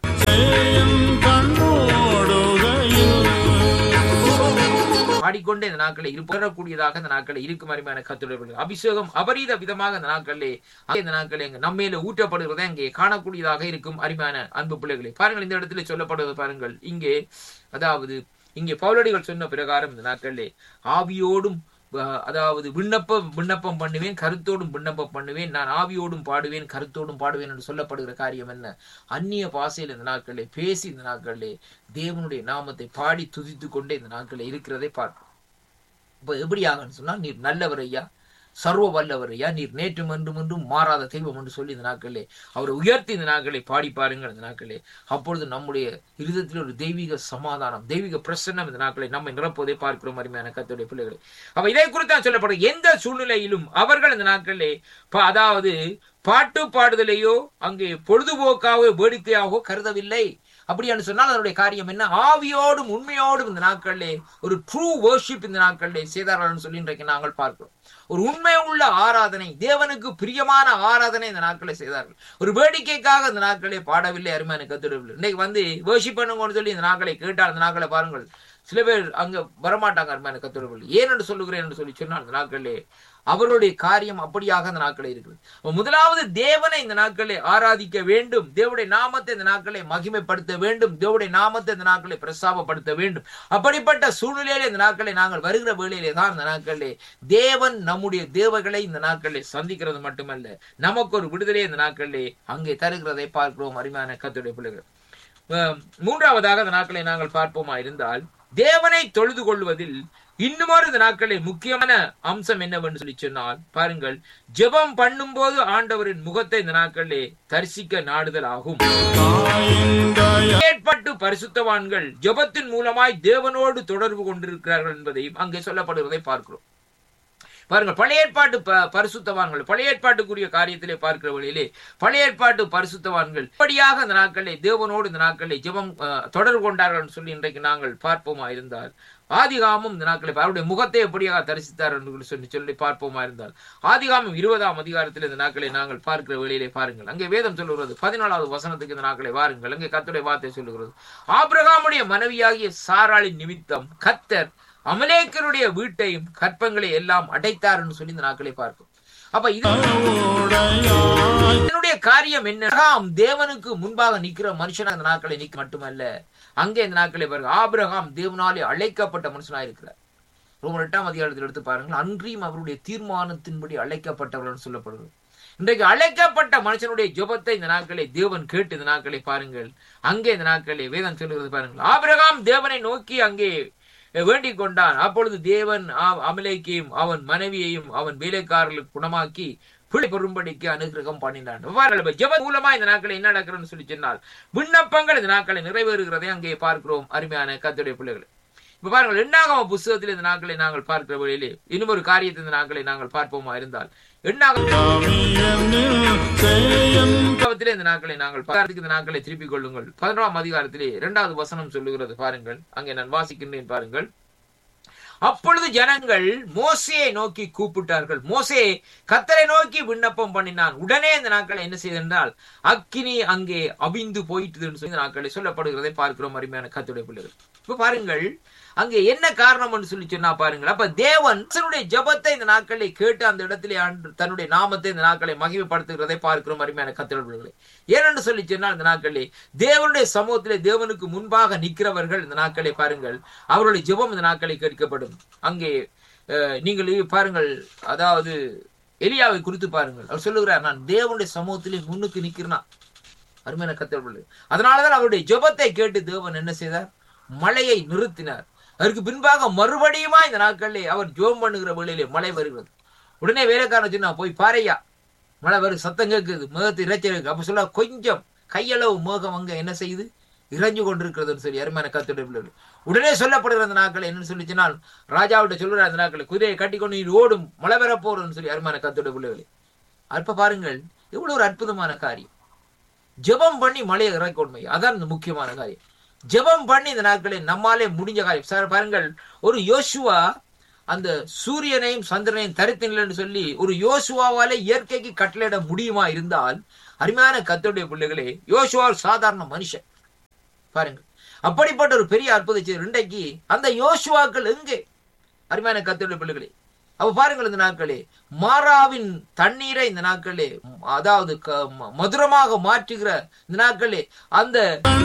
பாடிக்கொண்டே இந்த நாட்களை இருப்பதற்கூடியதாக இந்த நாட்களை இருக்கும் அருமையான கத்துடையவர்கள் அபிஷேகம் அபரீத விதமாக இந்த நாட்களிலே இந்த நாட்கள் எங்க நம்மையில ஊற்றப்படுகிறதை அங்கே காணக்கூடியதாக இருக்கும் அருமையான அன்பு பிள்ளைகளை பாருங்கள் இந்த இடத்துல சொல்லப்படுவது பாருங்கள் இங்கே அதாவது இங்கே பவுலடிகள் சொன்ன பிரகாரம் இந்த நாட்களிலே ஆவியோடும் அதாவது விண்ணப்பம் விண்ணப்பம் பண்ணுவேன் கருத்தோடும் விண்ணப்பம் பண்ணுவேன் நான் ஆவியோடும் பாடுவேன் கருத்தோடும் பாடுவேன் என்று சொல்லப்படுகிற காரியம் என்ன அந்நிய பாசையில் இந்த நாட்களிலே பேசி இந்த நாட்களிலே தேவனுடைய நாமத்தை பாடி துதித்து கொண்டே இந்த நாட்களில் இருக்கிறதை பார்ப்போம் இப்ப எப்படியாகன்னு சொன்னா நீர் நல்லவர் ஐயா சர்வ வல்லவர் ஐயா நீர் நேற்றும் என்றும் என்றும் மாறாத தெய்வம் என்று சொல்லி இந்த நாட்களே அவரை உயர்த்தி இந்த நாட்களை பாடி பாருங்கள் இந்த நாட்களே அப்பொழுது நம்முடைய இருதயத்தில் ஒரு தெய்வீக சமாதானம் தெய்வீக பிரசன்னம் இந்த நாட்களை நம்ம நிரப்புவதை பார்க்கிறோம் அருமையான கத்துடைய பிள்ளைகளை அப்ப இதை குறித்தான் சொல்லப்படும் எந்த சூழ்நிலையிலும் அவர்கள் இந்த நாட்களிலே அதாவது பாட்டு பாடுதலையோ அங்கே பொழுதுபோக்காக வேடிக்கையாகவோ கருதவில்லை அப்படின்னு சொன்னால் அதனுடைய காரியம் என்ன ஆவியோடும் உண்மையோடும் இந்த நாட்களிலே ஒரு ட்ரூ வர்ஷிப் இந்த நாட்களிலே செய்தார்கள் சொல்லி இன்றைக்கு நாங்கள் பார்க்கிறோம் ஒரு உண்மை உள்ள ஆராதனை தேவனுக்கு பிரியமான ஆராதனை இந்த நாட்களை செய்தார்கள் ஒரு வேடிக்கைக்காக இந்த நாட்களே பாடவில்லை அருமையான கத்துடவில்லை இன்னைக்கு வந்து வேர்ஷிப் பண்ணுங்கன்னு சொல்லி இந்த நாட்களை கேட்டால் அந்த நாட்களை பாருங்கள் சில பேர் அங்க வரமாட்டாங்க அருமையான கத்துடவில்லை ஏன் என்று சொல்லுகிறேன் என்று சொல்லி சொன்னால் அந்த நாட்களிலே அவருடைய காரியம் அப்படியாக இந்த நாட்களில் இருக்குது முதலாவது தேவனை இந்த நாட்களை ஆராதிக்க வேண்டும் தேவடைய நாமத்தை இந்த நாட்களை மகிமைப்படுத்த வேண்டும் தேவடைய நாமத்தை இந்த நாட்களை பிரசாபப்படுத்த வேண்டும் அப்படிப்பட்ட சூழ்நிலையில இந்த நாட்களை நாங்கள் வருகிற வேளையிலே தான் இந்த நாட்களிலே தேவன் நம்முடைய தேவர்களை இந்த நாட்களில் சந்திக்கிறது மட்டுமல்ல நமக்கு ஒரு விடுதலை இந்த நாட்களிலே அங்கே தருகிறதை பார்க்கிறோம் அருமையான கத்துடைய பிள்ளைகள் மூன்றாவதாக இந்த நாட்களை நாங்கள் பார்ப்போமா இருந்தால் தேவனை தொழுது கொள்வதில் இன்னுமொரு இந்த நாட்களில் முக்கியமான அம்சம் என்னவென்று சொல்லி சொன்னால் பாருங்கள் ஜெபம் பண்ணும் போது ஆண்டவரின் முகத்தை இந்த நாட்களிலே தரிசிக்க நாடுதல் ஆகும் ஏற்பட்டு பரிசுத்தவான்கள் ஜெபத்தின் மூலமாய் தேவனோடு தொடர்பு கொண்டிருக்கிறார்கள் என்பதையும் அங்கே சொல்லப்படுவதை பார்க்கிறோம் பாருங்கள் பழைய ஏற்பாட்டு பரிசுத்தவான்கள் பழைய ஏற்பாட்டுக்குரிய காரியத்திலே பார்க்கிற வழியிலே பழைய ஏற்பாட்டு பரிசுத்தவான்கள் இப்படியாக இந்த நாட்களிலே தேவனோடு இந்த நாட்களிலே ஜெபம் தொடர்பு கொண்டார்கள் சொல்லி இன்றைக்கு நாங்கள் பார்ப்போமா இருந்தால் ஆதிகாமம் இந்த நாட்களை அவருடைய முகத்தை எப்படியாக தரிசித்தார் என்று சொல்லி சொல்லி பார்ப்போமா இருந்தால் ஆதிகாமம் இருபதாம் அதிகாரத்தில் இந்த நாட்களை நாங்கள் பார்க்கிற வேளையிலே பாருங்கள் அங்கே வேதம் சொல்லுகிறது பதினாலாவது வசனத்துக்கு இந்த நாட்களை வாருங்கள் அங்கே கத்துடைய வார்த்தை சொல்லுகிறது ஆபிரகாமுடைய மனைவியாகிய சாராளின் நிமித்தம் கத்தர் அமலேக்கருடைய வீட்டையும் கற்பங்களை எல்லாம் அடைத்தார் சொல்லி இந்த நாட்களை பார்க்கும் அப்ப இது இதனுடைய காரியம் என்ன தேவனுக்கு முன்பாக நிக்கிற மனுஷனா இந்த நாட்களை நிக்க மட்டுமல்ல அங்கே இந்த நாட்களை பாருங்க ஆபிரகாம் தேவனாலே அழைக்கப்பட்ட மனுஷனா இருக்கிறார் ரொம்ப எட்டாம் அதிகாரத்தில் எடுத்து பாருங்கள் அன்றியும் அவருடைய தீர்மானத்தின்படி அழைக்கப்பட்டவர்கள் சொல்லப்படுகிறது இன்றைக்கு அழைக்கப்பட்ட மனுஷனுடைய ஜபத்தை இந்த நாட்களை தேவன் கேட்டு இந்த நாட்களை பாருங்கள் அங்கே இந்த நாட்களை வேதம் சொல்லுகிறது பாருங்கள் ஆபிரகாம் தேவனை நோக்கி அங்கே வேண்டிக் கொண்டான் அப்பொழுது தேவன் அமலேக்கையும் அவன் மனைவியையும் அவன் வேலைக்காரர்களுக்கு குணமாக்கி பிழை பெறும்படிக்கு அனுகிரகம் பண்ணினான் ஜப மூலமா இந்த நாட்களை என்ன நடக்கிறன்னு சொல்லி சொன்னால் விண்ணப்பங்கள் இந்த நாட்களை நிறைவேறுகிறதை அங்கே பார்க்கிறோம் அருமையான கத்துடைய பிள்ளைகள் இப்ப பாருங்கள் எண்ணாகம புஸ்தகத்தில் இந்த நாட்களை நாங்கள் பார்க்கிற வழியிலே இன்னும் ஒரு காரியத்தை இந்த நாட்களை நாங்கள் பார்ப்போமா இருந்தால் எண்ணாகமத்திலே இந்த நாட்களை நாங்கள் இந்த நாட்களை திருப்பிக் கொள்ளுங்கள் பதினோராம் அதிகாரத்திலே இரண்டாவது வசனம் சொல்லுகிறது பாருங்கள் அங்கே நான் வாசிக்கின்றேன் பாருங்கள் அப்பொழுது ஜனங்கள் மோசையை நோக்கி கூப்பிட்டார்கள் மோசே கத்தரை நோக்கி விண்ணப்பம் பண்ணினான் உடனே இந்த நாட்களை என்ன செய்தென்றால் அக்கினி அங்கே அவிந்து போயிட்டு சொல்லி நாட்களை சொல்லப்படுகிறதை பார்க்கிறோம் அருமையான கத்துடைய பிள்ளைகள் இப்ப பாருங்கள் அங்கே என்ன காரணம் சொல்லி சொன்னா பாருங்கள் அப்ப தேவன் தன்னுடைய ஜபத்தை இந்த நாட்களை கேட்டு அந்த இடத்திலே தன்னுடைய நாமத்தை இந்த நாட்களை மகிமைப்படுத்துகிறதை பார்க்கிறோம் அருமையான கத்திரர்களே ஏனென்று சொல்லி சொன்னால் இந்த நாட்களே தேவனுடைய சமூகத்திலே தேவனுக்கு முன்பாக நிற்கிறவர்கள் இந்த நாட்களை பாருங்கள் அவருடைய ஜபம் இந்த நாட்களை கேட்கப்படும் அங்கே நீங்கள் பாருங்கள் அதாவது எலியாவை குறித்து பாருங்கள் அவர் சொல்லுகிறார் நான் தேவனுடைய சமூகத்திலே முன்னுக்கு நிற்கிறேன் அருமையான கத்திரர்கள் அதனாலதான் அவருடைய ஜபத்தை கேட்டு தேவன் என்ன செய்தார் மழையை நிறுத்தினார் அதற்கு பின்பாக மறுபடியுமா இந்த நாட்களிலே அவர் ஜோம் பண்ணுகிற வேளையிலே மழை வருகிறது உடனே வேலைக்காரன் சொன்னா போய் பாறையா மழை வருது சத்தம் கேட்குது முகத்து இறைச்சல் இருக்கு அப்ப சொல்ல கொஞ்சம் கையளவு மேகம் அங்க என்ன செய்யுது இறைஞ்சு கொண்டிருக்கிறதுன்னு சொல்லி அருமையான கத்துடைய பிள்ளைகள் உடனே சொல்லப்படுகிற அந்த நாட்கள் என்னன்னு சொல்லிச்சுனால் ராஜாவிட்ட சொல்லுற அந்த நாட்கள் குதிரையை கட்டிக்கொண்டு நீ ஓடும் மழை பெற போறதுன்னு சொல்லி அருமையான கத்துடைய பிள்ளைகளே அற்ப பாருங்கள் எவ்வளவு ஒரு அற்புதமான காரியம் ஜெபம் பண்ணி மழையை இறக்கொண்மை அதான் இந்த முக்கியமான காரியம் ஜெபம் பண்ணி இந்த நாட்களில் நம்மாலே முடிஞ்ச காரியம் சார் பாருங்கள் ஒரு யோசுவா அந்த சூரியனையும் சந்திரனையும் தரித்தினு சொல்லி ஒரு யோசுவாவாலே இயற்கைக்கு கட்டளையிட முடியுமா இருந்தால் அருமையான கத்தோடைய பிள்ளைகளே யோசுவா ஒரு சாதாரண மனுஷன் பாருங்க அப்படிப்பட்ட ஒரு பெரிய அற்புதம் செய்து இன்றைக்கு அந்த யோசுவாக்கள் எங்கே அருமையான கத்தோடைய பிள்ளைகளே அப்ப பாருங்கள் இந்த நாட்களே மாறாவின் தண்ணீரை இந்த நாட்களே அதாவது க- ம- மதுரமாக மாற்றுகிற இந்த நாட்களே அந்த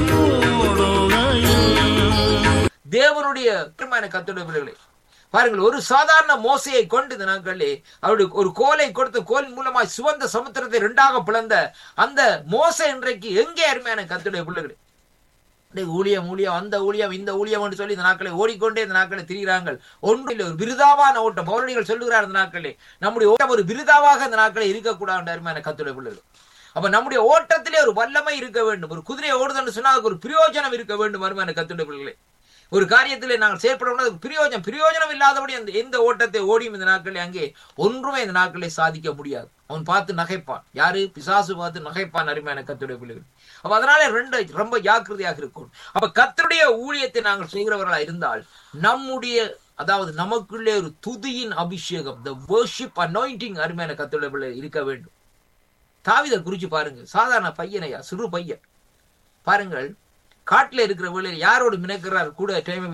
தேவனுடைய பெருமான கத்தோடைய பிள்ளைகளே பாருங்கள் ஒரு சாதாரண மோசையை கொண்டு இந்த நாட்களே அவருடைய ஒரு கோலை கொடுத்த கோலின் மூலமாய் சுவந்த சமுத்திரத்தை இரண்டாக பிளந்த அந்த மோசை இன்றைக்கு எங்கே அருமையான கத்துடைய பிள்ளைகளே இன்னைக்கு ஊழியம் ஊழியம் அந்த ஊழியம் இந்த ஊழியம் என்று சொல்லி இந்த நாட்களை ஓடிக்கொண்டே இந்த நாட்களை திரிகிறார்கள் ஒன்றில் ஒரு விருதாவான ஓட்டம் பௌரணிகள் சொல்லுகிறார் இந்த நாட்களே நம்முடைய ஓட்டம் ஒரு விருதாவாக இந்த நாட்களை இருக்கக்கூடாது அருமையான கத்துடைய பிள்ளைகள் அப்ப நம்முடைய ஓட்டத்திலே ஒரு வல்லமை இருக்க வேண்டும் ஒரு குதிரையை ஓடுதுன்னு சொன்னா அதுக்கு ஒரு பிரயோஜனம் இருக்க வேண்டும் அருமையான கத்துடைய பிள்ளைகளே ஒரு காரியத்திலே நாங்கள் செயற்படணும் அதுக்கு பிரயோஜனம் பிரயோஜனம் இல்லாதபடி அந்த எந்த ஓட்டத்தை ஓடியும் இந்த நாட்களில் அங்கே ஒன்றுமே இந்த நாட்களை சாதிக்க முடியாது அவன் பார்த்து நகைப்பான் யாரு பிசாசு பார்த்து நகைப்பான் அருமையான கத்துடைய பிள்ளைகள் அப்ப அதனால ரெண்டு ரொம்ப ஜாக்கிரதையாக இருக்கும் அப்ப கத்தருடைய ஊழியத்தை நாங்கள் செய்கிறவர்களா இருந்தால் நம்முடைய அதாவது நமக்குள்ளே ஒரு துதியின் அபிஷேகம் த worship anointing அருமையான கத்துடைய பிள்ளை இருக்க வேண்டும் தாவிதை குறிச்சு பாருங்க சாதாரண பையனையா சிறு பையன் பாருங்கள் காட்டுல இருக்கிற வேளையில் யாரோடு மினக்கிறார் கூட டைம்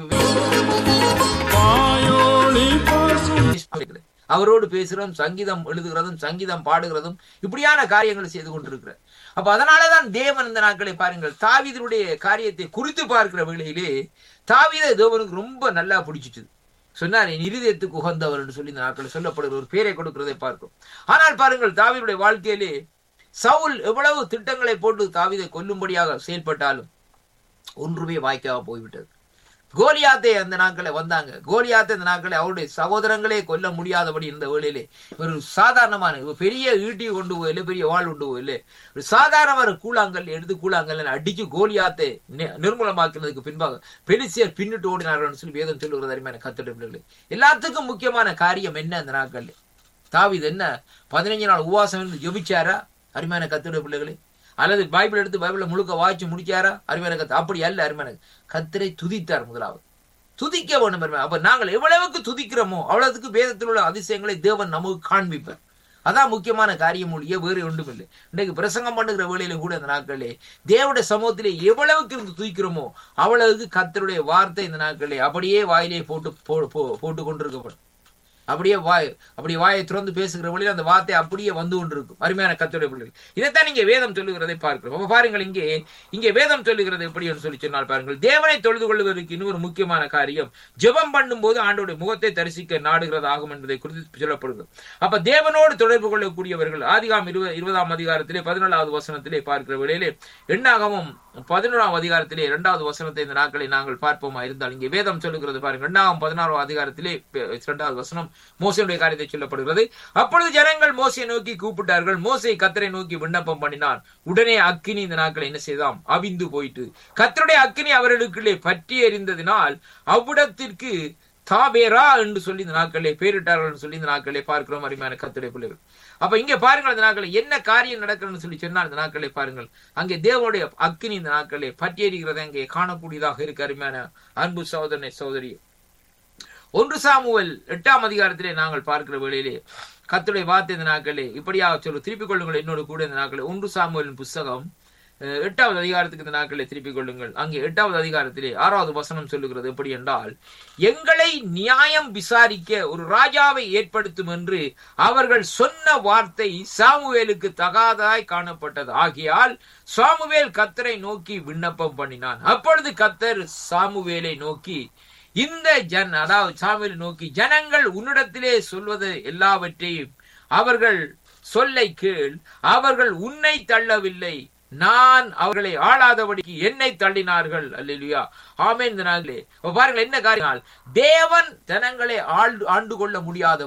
அவரோடு பேசுறதும் சங்கீதம் எழுதுகிறதும் சங்கீதம் பாடுகிறதும் இப்படியான காரியங்களை செய்து கொண்டிருக்கிறார் அப்ப அதனாலதான் தேவன் இந்த நாட்களை பாருங்கள் தாவீதனுடைய காரியத்தை குறித்து பார்க்கிற வேளையிலே தாவீதை தேவனுக்கு ரொம்ப நல்லா பிடிச்சிச்சு சொன்னார் என் இருதயத்துக்கு உகந்தவர் என்று சொல்லி இந்த நாட்களில் சொல்லப்படுகிற ஒரு பேரை கொடுக்கிறதை பார்க்கும் ஆனால் பாருங்கள் தாவீதுடைய வாழ்க்கையிலே சவுல் எவ்வளவு திட்டங்களை போட்டு தாவீதை கொல்லும்படியாக செயல்பட்டாலும் ஒன்றுமே வாய்க்காம போய்விட்டது கோலியாத்தை அந்த நாட்களை வந்தாங்க கோலியாத்தை அந்த நாட்களை அவருடைய சகோதரங்களே கொல்ல முடியாதபடி இருந்த வேளையிலே ஒரு சாதாரணமான ஒரு பெரிய ஈட்டி கொண்டு போயில பெரிய வாழ் கொண்டு போயில ஒரு சாதாரணமான கூழாங்கல் எடுத்து கூழாங்கல் அடிச்சு கோலியாத்தை நி- நிர்மூலமாக்கினதுக்கு பின்பாக பெலிசியர் பின்னிட்டு ஓடினார்கள் சொல்லி வேதம் சொல்லுகிறது அருமையான கத்திட பிள்ளைகளே எல்லாத்துக்கும் முக்கியமான காரியம் என்ன அந்த நாட்கள் தாவீது என்ன பதினஞ்சு நாள் உபவாசம் இருந்து ஜெபிச்சாரா அருமையான கத்திட பிள்ளைகளே அல்லது பைபிள் எடுத்து பைபிளை முழுக்க வாய்ச்சி முடிச்சாரா அருமையான கத்து அப்படி அல்ல அருமையான கத்தரை துதித்தார் முதலாவது துதிக்க வேண்டும் அருமையான. அப்ப நாங்கள் எவ்வளவுக்கு துதிக்கிறோமோ அவ்வளவுக்கு வேதத்தில் உள்ள அதிசயங்களை தேவன் நமக்கு காண்பிப்பார் அதான் முக்கியமான காரியம் ஒழிய வேறு ஒன்றும் இல்லை இன்றைக்கு பிரசங்கம் பண்ணுகிற வேளையில கூட இந்த நாட்களிலே தேவனுடைய சமூகத்திலே எவ்வளவுக்கு இருந்து துதிக்கிறோமோ அவ்வளவுக்கு கத்தருடைய வார்த்தை இந்த நாட்களிலே அப்படியே வாயிலே போட்டு போ- போ- போட்டு கொண்டிருக்கப்படும் அப்படியே வாய் அப்படியே வாயை திறந்து பேசுகிற வழியில் அந்த வார்த்தை அப்படியே வந்து கொண்டிருக்கும் அருமையான கத்துடைய பிள்ளைகள் இதைத்தான் நீங்க வேதம் சொல்லுகிறதை பார்க்கிறோம் அப்ப பாருங்கள் இங்கே இங்கே வேதம் சொல்லுகிறது எப்படி என்று சொல்லி சொன்னால் பாருங்கள் தேவனை தொழுது கொள்வதற்கு இன்னொரு முக்கியமான காரியம் ஜெபம் பண்ணும்போது ஆண்டோடைய முகத்தை தரிசிக்க நாடுகிறது ஆகும் என்பதை குறித்து சொல்லப்படுகிறது அப்ப தேவனோடு தொடர்பு கொள்ளக்கூடியவர்கள் ஆதிகாம் இருபது இருபதாம் அதிகாரத்திலே பதினேழாவது வசனத்திலே பார்க்கிற வேளையிலே எண்ணாகமும் பதினோராம் அதிகாரத்திலே இரண்டாவது வசனத்தை இந்த நாட்களை நாங்கள் பார்ப்போமா இருந்தால் இங்கே வேதம் சொல்லுகிறது பாருங்கள் இரண்டாம் பதினாறாம் அதிகாரத்திலே பெ- இரண்டாவது வசனம் மோசையுடைய காரியத்தை சொல்லப்படுகிறது அப்பொழுது ஜனங்கள் மோசையை நோக்கி கூப்பிட்டார்கள் மோசை கத்தரை நோக்கி விண்ணப்பம் பண்ணினான் உடனே அக்கினி இந்த நாட்களை என்ன செய்தாம் அவிந்து போயிட்டு கத்தருடைய அக்கினி அவர்களுக்குள்ளே பற்றி எறிந்ததினால் அவ்விடத்திற்கு தாபேரா என்று சொல்லி இந்த நாட்களே பேரிட்டார்கள் என்று சொல்லி இந்த நாட்களே பார்க்கிறோம் அருமையான கத்துடைய பிள்ளைகள் அப்ப இங்க பாருங்கள் இந்த நாட்களில் என்ன காரியம் நடக்கிறதுன்னு சொல்லி சொன்னால் இந்த நாட்களை பாருங்கள் அங்கே தேவனுடைய அக்கினி இந்த நாட்களே பற்றி எறிகிறதை அங்கே காணக்கூடியதாக இருக்கு அருமையான அன்பு சகோதரனை சகோதரி ஒன்று சாமுவேல் எட்டாம் அதிகாரத்திலே நாங்கள் பார்க்கிற வேளையிலே கர்த்தருடைய வார்த்தை இந்த நாட்களே இப்படியாக சொல்லு திருப்பிக் கொள்ளுங்கள் என்னோடு கூட இந்த நாட்களே ஒன்று சாமுவேலின் புஸ்தகம் அஹ், எட்டாவது அதிகாரத்துக்கு இந்த நாட்களை திருப்பிக் கொள்ளுங்கள் அங்கே எட்டாவது அதிகாரத்திலே ஆறாவது வசனம் சொல்லுகிறது எப்படி என்றால் எங்களை நியாயம் விசாரிக்க ஒரு ராஜாவை ஏற்படுத்தும் என்று அவர்கள் சொன்ன வார்த்தை சாமுவேலுக்கு தகாதாய் காணப்பட்டது ஆகியால் சாமுவேல் கத்தரை நோக்கி விண்ணப்பம் பண்ணினான் அப்பொழுது கத்தர் சாமுவேலை நோக்கி இந்த ஜன் அதாவது சாமுவேலை நோக்கி ஜனங்கள் உன்னிடத்திலே சொல்வது எல்லாவற்றையும் அவர்கள் சொல்லை கேள் அவர்கள் உன்னை தள்ளவில்லை நான் அவர்களை ஆளாதபடிக்கு என்னை தள்ளினார்கள் அல்லேலூயா ஆமென் இந்த நாளிலே அப்ப பாருங்கள் என்ன காரியம் தேவன் ஜனங்களை ஆண்டு ஆண்டு கொள்ள முடியாதபடி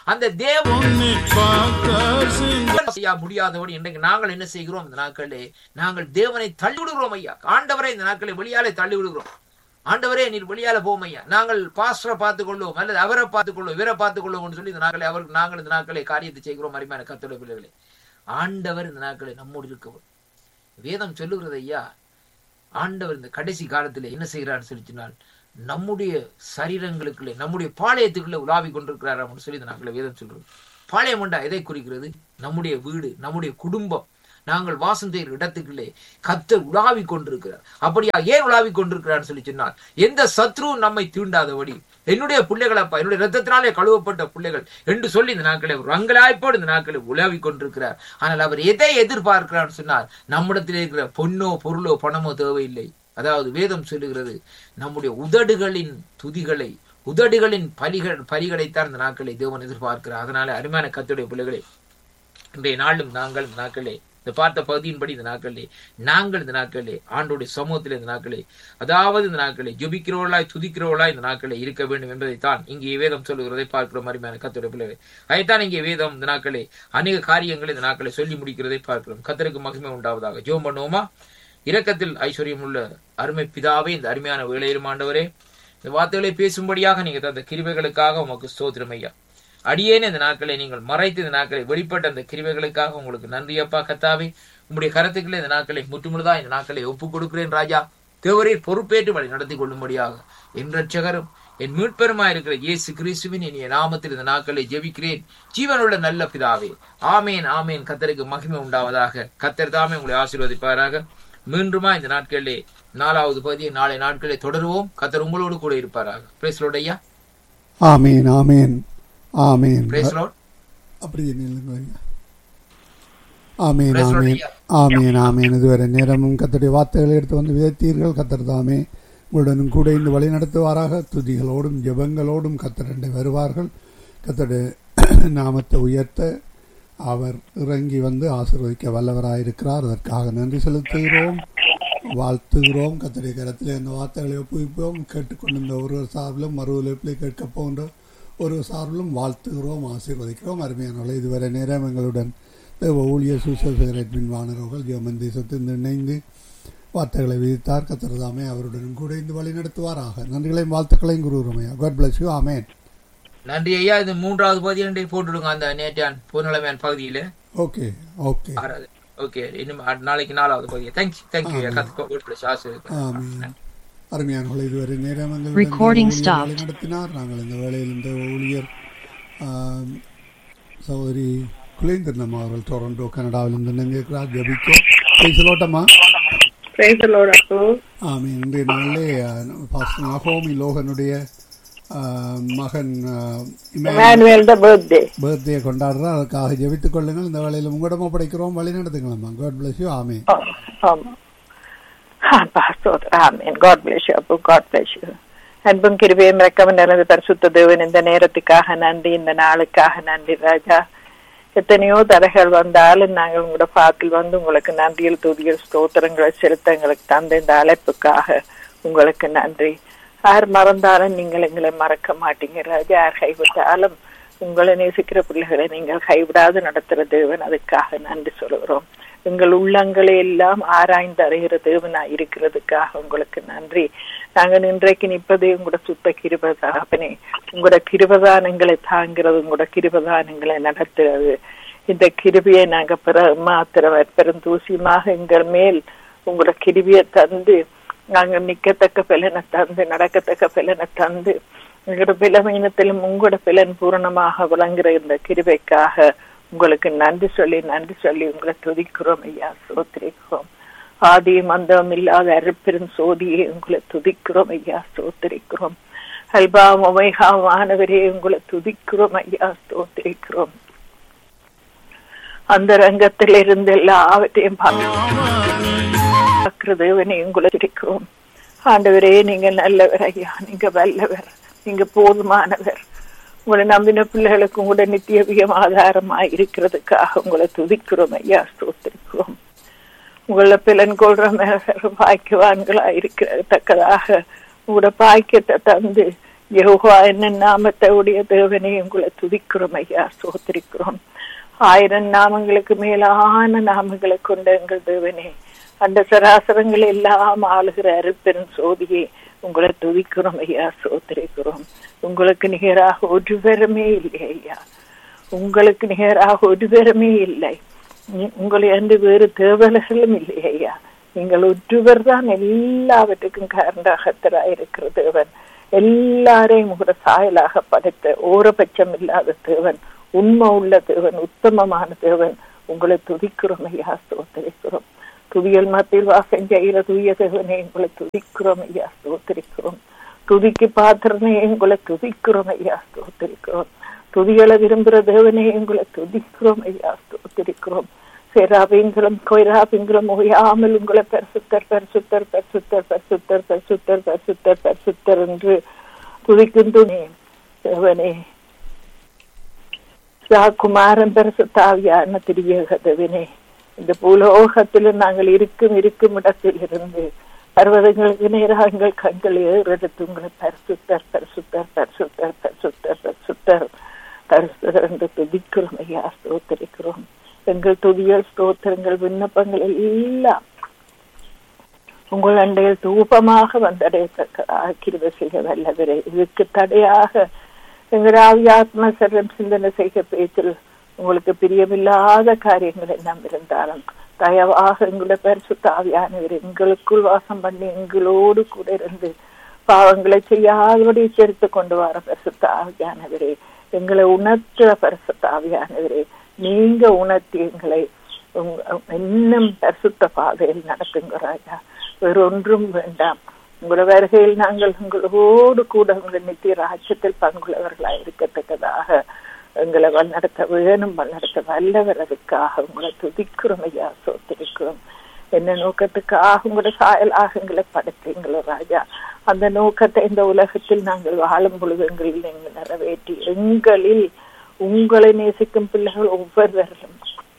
அந்த தேவன் உன்னை பார்க்க சிங்க ஐயா முடியாதபடி இன்றைக்கு நாங்கள் என்ன செய்கிறோம் இந்த நாட்களே நாங்கள் தேவனை தள்ளி விடுகிறோம் ஐயா ஆண்டவரை இந்த நாட்களை வெளியாலே தள்ளி விடுகிறோம் ஆண்டவரே நீர் வெளியால போம் ஐயா நாங்கள் பாஸ்டரை பார்த்துக் கொள்வோம் அல்லது அவரை பார்த்துக் கொள்வோம் இவரை பார்த்துக் கொள்வோம்னு சொல்லி இந்த நாட்களை அவருக்கு நாங்கள் இந்த நாட்களை காரியத்தை செய்கிறோம் அருமையான கத்தோட பிள்ளைகளே ஆண்டவர் இந்த நாட்களை நம்மோடு இருக்கவர் வேதம் சொல்லுகிறது ஐயா ஆண்டவர் இந்த கடைசி காலத்துல என்ன செய்கிறான்னு சொல்லி சொன்னால் நம்முடைய சரீரங்களுக்குள்ளே நம்முடைய பாளையத்துக்குள்ளே உலாவி கொண்டிருக்கிறார் அப்படின்னு சொல்லி இந்த நாட்களை வேதம் சொல்றது பாளையம் உண்டா எதை குறிக்கிறது நம்முடைய வீடு நம்முடைய குடும்பம் நாங்கள் வாசம் செய்கிற இடத்துக்குள்ளே கத்தர் உலாவி கொண்டிருக்கிறார் அப்படியா ஏன் உலாவி கொண்டிருக்கிறார் சொல்லி சொன்னால் எந்த சத்ருவும் நம்மை தீண்டாதபடி என்னுடைய பிள்ளைகள் அப்பா என்னுடைய ரத்தத்தினாலே கழுவப்பட்ட பிள்ளைகள் என்று சொல்லி இந்த நாட்களை ரங்கலாய்ப்போடு இந்த நாட்களை உலாவி கொண்டிருக்கிறார் ஆனால் அவர் எதை எதிர்பார்க்கிறார் சொன்னால் நம்மிடத்தில் இருக்கிற பொன்னோ பொருளோ பணமோ தேவையில்லை அதாவது வேதம் சொல்லுகிறது நம்முடைய உதடுகளின் துதிகளை உதடுகளின் பலிகள் பலிகளைத்தான் இந்த நாட்களை தேவன் எதிர்பார்க்கிறார் அதனால அருமையான கத்துடைய பிள்ளைகளே இன்றைய நாளும் நாங்கள் இந்த நாட்களே இந்த பார்த்த பகுதியின்படி இந்த நாட்களே நாங்கள் இந்த நாட்களே ஆண்டோடைய சமூகத்தில் இந்த நாட்களே அதாவது இந்த நாட்களே ஜெபிக்கிறவர்களாய் துதிக்கிறவர்களாய் இந்த நாட்களே இருக்க வேண்டும் என்பதைத்தான் இங்கே வேதம் சொல்லுகிறதை பார்க்கிறோம் அருமையான கத்துடைய பிள்ளைகள் அதைத்தான் இங்கே வேதம் இந்த நாட்களே அநேக காரியங்களை இந்த நாட்களை சொல்லி முடிக்கிறதை பார்க்கிறோம் கத்தருக்கு மகிமை உண்டாவதாக ஜோம் பண்ணுவோமா இரக்கத்தில் ஐஸ்வர்யம் உள்ள அருமை பிதாவே இந்த அருமையான வேலையிலும் ஆண்டவரே இந்த வார்த்தைகளை பேசும்படியாக நீங்க தந்த கிருபைகளுக்காக உமக்கு ஸ்தோத்திரம் ஐயா அடியேன் இந்த நாட்களை நீங்கள் மறைத்து இந்த நாட்களை வெளிப்பட்ட அந்த கிருபைகளுக்காக உங்களுக்கு நன்றி அப்பா கத்தாவே உங்களுடைய கருத்துக்களை இந்த நாட்களை முற்றுமுழுதா இந்த நாட்களை ஒப்புக் கொடுக்கிறேன் ராஜா தேவரீர் பொறுப்பேற்று வழி நடத்தி கொள்ளும்படியாக என் ரட்சகரும் என் மீட்பெருமா இருக்கிற இயேசு கிறிஸ்துவின் இனிய நாமத்தில் இந்த நாட்களை ஜெபிக்கிறேன் ஜீவனுள்ள நல்ல பிதாவே ஆமேன் ஆமேன் கத்தருக்கு மகிமை உண்டாவதாக கத்தர் தாமே உங்களை ஆசீர்வதிப்பாராக மீண்டுமா இந்த நாட்களிலே நாலாவது பகுதியை நாளை நாட்களிலே தொடருவோம் கத்தர் உங்களோடு கூட இருப்பாராக பிரேஸ்லோட் ஐயா ஆமீன் ஆமீன் ஆமீன் பிரேஸ்லோட் அப்படியே நில்லுங்க ஐயா. ஆமீன் Praise Lord ஆமீன் ஐயா. ஆமீன் ஆமீன் இதுவரை நேரமும் கத்தருடைய வார்த்தைகளை எடுத்து வந்து விதைத்தீர்கள் கத்தர் தாமே உங்களுடனும் கூட இந்த வழி நடத்துவாராக துதிகளோடும் ஜெபங்களோடும் கத்தரண்டை வருவார்கள் கத்தருடைய நாமத்தை உயர்த்த அவர் இறங்கி வந்து ஆசீர்வதிக்க வல்லவராயிருக்கிறார் அதற்காக நன்றி செலுத்துகிறோம் வாழ்த்துகிறோம் கத்தருடைய கரத்தில் இந்த வார்த்தைகளை ஒப்புவிப்போம் கேட்டுக்கொண்டிருந்த ஒருவர் சார்பிலும் மறு ஒலிப்பிலே கேட்க போன்ற ஒரு சார்பிலும் வாழ்த்துகிறோம் ஆசீர்வதிக்கிறோம் அருமையானவர்களே இதுவரை நேரம் எங்களுடன் தேவ ஊழியர் சுசேகர் எட்வின் வானர்கள் ஜெர்மன் தேசத்தில் இணைந்து வார்த்தைகளை விதித்தார் கத்திரதாமே அவருடன் கூட இந்த வழி நடத்துவாராக நன்றிகளையும் வாழ்த்துக்களையும் குருரமையா காட் பிளஸ் யூ ஆமேன் நன்றி ஐயா இது மூன்றாவது பகுதி ரெண்டை போட்டுடுங்க அந்த நேற்றான் பொருநிலைமையான பகுதியில ஓகே ஓகே ஆறாவது ஓகே இன்னும் அ- நாளைக்கு நாலாவது பகுதி தேங்க்ஸ் தேங்க்யூ ஐயா கத்து ஆசீர்வதிக்கிறேன் ஆமீன் அருமையானவர்கள் இதுவரை நேரம் எங்களுடன் Recording இந்த ஊழியர் stopped. வழி நடத்தினார் நாங்கள் இந்த வேளையில் இந்த ஊழியர் ஆம், சகோதரி குலேந்திரனம் அவர்கள் டொரண்டோ கனடாவில் இருந்து இணைந்திருக்கிறார் ஜபிக்கோ பேசலோட்டமா Praise the Lord, Appu. ஆமீன் இன்றைய நாளிலே பாஸ்டர் நகோமி லோகனுடைய ஆ, மகன் Emmanuel, the birthday. பர்த்டே கொண்டாடுறார் அதுக்காக ஜெபித்துக் கொள்ளுங்கள் இந்த வேளையில் உங்களிடமா படைக்கிறோம் வழி நடத்துங்களம்மா காட் பிளஸ் யூ ஆமீன் Oh, um, ah, Pastor, Amen. God bless you, Appu. God bless you. அன்பும் கிருபையும் இறக்கவும் நிறைந்த பரிசுத்த தேவன் இந்த நேரத்துக்காக நன்றி இந்த நாளுக்காக நன்றி ராஜா எத்தனையோ தடைகள் வந்தாலும் நாங்கள் உங்களோட பாத்தில் வந்து உங்களுக்கு நன்றியில் துதியில் ஸ்தோத்திரங்களை செலுத்த எங்களுக்கு தந்த இந்த அழைப்புக்காக உங்களுக்கு நன்றி யார் மறந்தாலும் நீங்கள் எங்களை மறக்க மாட்டீங்க ராஜா யார் கைவிட்டாலும் உங்களை நேசிக்கிற பிள்ளைகளை நீங்கள் கைவிடாது நடத்துற தேவன் அதுக்காக நன்றி சொல்கிறோம் எங்கள் உள்ளங்களை எல்லாம் ஆராய்ந்து அறிகிற தேவனா இருக்கிறதுக்காக உங்களுக்கு நன்றி நாங்கள் இன்றைக்கு நிற்பதே உங்களோட சுத்த கிருபதாகப்பனே உங்களோட கிருபதானங்களை தாங்கிறது உங்களோட கிருபதானங்களை நடத்துறது இந்த கிருபியை நாங்க பிற மாத்திர பெருந்தூசியமாக எங்கள் மேல் உங்களோட கிருபியை தந்து நாங்க நிக்கத்தக்க பலனை தந்து நடக்கத்தக்க பலனை தந்து எங்களோட பலவீனத்திலும் உங்களோட பலன் பூரணமாக விளங்குற இந்த கிருபைக்காக உங்களுக்கு நன்றி சொல்லி நன்றி சொல்லி உங்களை துதிக்கிறோம் ஐயா சோத்திரிக்கிறோம் ஆதியும் அந்தம் இல்லாத அருப்பெரும் சோதியை உங்களை துதிக்கிறோம் ஐயா ஸ்தோத்திரிக்கிறோம் அல்பாம் ஒமைகா மாணவரே உங்களை துதிக்கிறோம் ஐயா ஸ்தோத்திரிக்கிறோம் அந்த ரங்கத்தில் இருந்து எல்லாவற்றையும் பார்க்கிற தேவனை உங்களை இருக்கிறோம் ஆண்டவரே நீங்க நல்லவர் ஐயா நீங்க வல்லவர் நீங்க போதுமானவர் உங்களை நம்பின பிள்ளைகளுக்கு உங்களோட நித்தியவியம் ஆதாரமாய் இருக்கிறதுக்காக உங்களை துதிக்கிறோம் ஐயா ஸ்தோத்திரிக்கிறோம் உங்கள பிலன் கொள்ற பாக்கியவான்களா இருக்கிறதற்கதாக உங்களோட பாக்கியத்தை தந்து யெகோவா என்ன நாமத்தை உடைய தேவனே உங்களை துதிக்கிறோம் ஐயா சோத்திரிக்கிறோம் ஆயிரம் நாமங்களுக்கு மேலான நாமங்களை கொண்ட எங்கள் தேவனே அந்த சராசரங்கள் எல்லாம் ஆளுகிற அருப்பெரும் சோதியே உங்களை துதிக்கிறோம் ஐயா சோத்திரிக்கிறோம் உங்களுக்கு நிகராக ஒருவருமே இல்லை ஐயா உங்களுக்கு நிகராக ஒருவருமே இல்லை நீ- உங்களை அன்று வேறு தேவலர்களும் இல்லை ஐயா நீங்கள் ஒருவர் தான் எல்லாவற்றுக்கும் காரணகத்தராக இருக்கிற தேவன் எல்லாரையும் கூட சாயலாக படைத்த ஓரபட்சம் இல்லாத தேவன் உண்மை உள்ள தேவன் உத்தமமான தேவன் உங்களை துதிக்கிறோம் ஐயா ஸ்தோத்தரிக்கிறோம் துதியல் மத்தியில் வாசம் செய்கிற தூய தேவனே உங்களை துதிக்கிறோம் ஐயா ஸ்தோத்தரிக்கிறோம் துதிக்கு பாத்திரனே உங்களை துதிக்கிறோம் ஐயா ஸ்தோத்தரிக்கிறோம் துதிகளை விரும்புகிற தேவனே உங்களை துதிக்கிறோம் ஐயா ஸ்தோத்தரிக்கிறோம் சேராபிங்களும் கொய்ராபிங்களும் ஓயாமல் உங்களை பரிசுத்தர் பரிசுத்தர் பரிசுத்தர் பரிசுத்தர் பரிசுத்தர் பரிசுத்தர் பரிசுத்தர் என்று துதிக்கின்றனே தேவனே குமாரன் பரிசுத்தாவியான திரியக தேவனே இந்த பூலோகத்தில் நாங்கள் இருக்கும் இருக்கும் இடத்தில் இருந்து பர்வதங்களுக்கு நேராக எங்கள் கண்கள் ஏறெடுத்து உங்களை பரிசுத்தர் பரிசுத்தர் பரிசுத்தர் பரிசுத்தர் பரிசுத்தர் பரிசுத்தர் என்று துதிக்கிறோம் ஐயா ஸ்தோத்தரிக்கிறோம் எங்கள் துதியல் ஸ்தோத்திரங்கள் விண்ணப்பங்கள் எல்லாம் உங்கள் அண்டையில் தூபமாக வந்தடையத்தக்க கிருப செய்ய வல்லவரே இதுக்கு தடையாக எங்கள் ஆவியாத்ம சரம் சிந்தனை செய்க பேச்சில் உங்களுக்கு பிரியமில்லாத காரியங்கள் எல்லாம் இருந்தாலும் தயவாக எங்களுடைய பரிசுத்த ஆவியானவர் எங்களுக்குள் வாசம் பண்ணி எங்களோடு கூட இருந்து பாவங்களை செய்யாதபடி சேர்த்து கொண்டு வர பரிசுத்த ஆவியானவரே எங்களை உணர்த்துற பரிசுத்த ஆவியானவரே நீங்க உணர்த்தி எங்களை உங்க- இன்னும் பரிசுத்த பாதையில் நடத்துங்க ராஜா வேறொன்றும் வேண்டாம் உங்களோட வருகையில் நாங்கள் உங்களோடு கூட உங்கள் நித்திய ராஜ்யத்தில் பங்குள்ளவர்களாக இருக்கத்தக்கதாக எங்களை வழிநடத்த வேணும் வழிநடத்த வல்லவர் அதுக்காக உங்களை துதிக்கிறோம் ஐயா சோத்திருக்கிறோம் என்ன நோக்கத்துக்காக உங்களோட சாயலாக எங்களை படைத்தீங்களோ ராஜா அந்த நோக்கத்தை இந்த உலகத்தில் நாங்கள் வாழும் பொழுது எங்களில் நீங்கள் நிறைவேற்றி எங்களில் உங்களை நேசிக்கும் பிள்ளைகள் ஒவ்வொருவரிலும்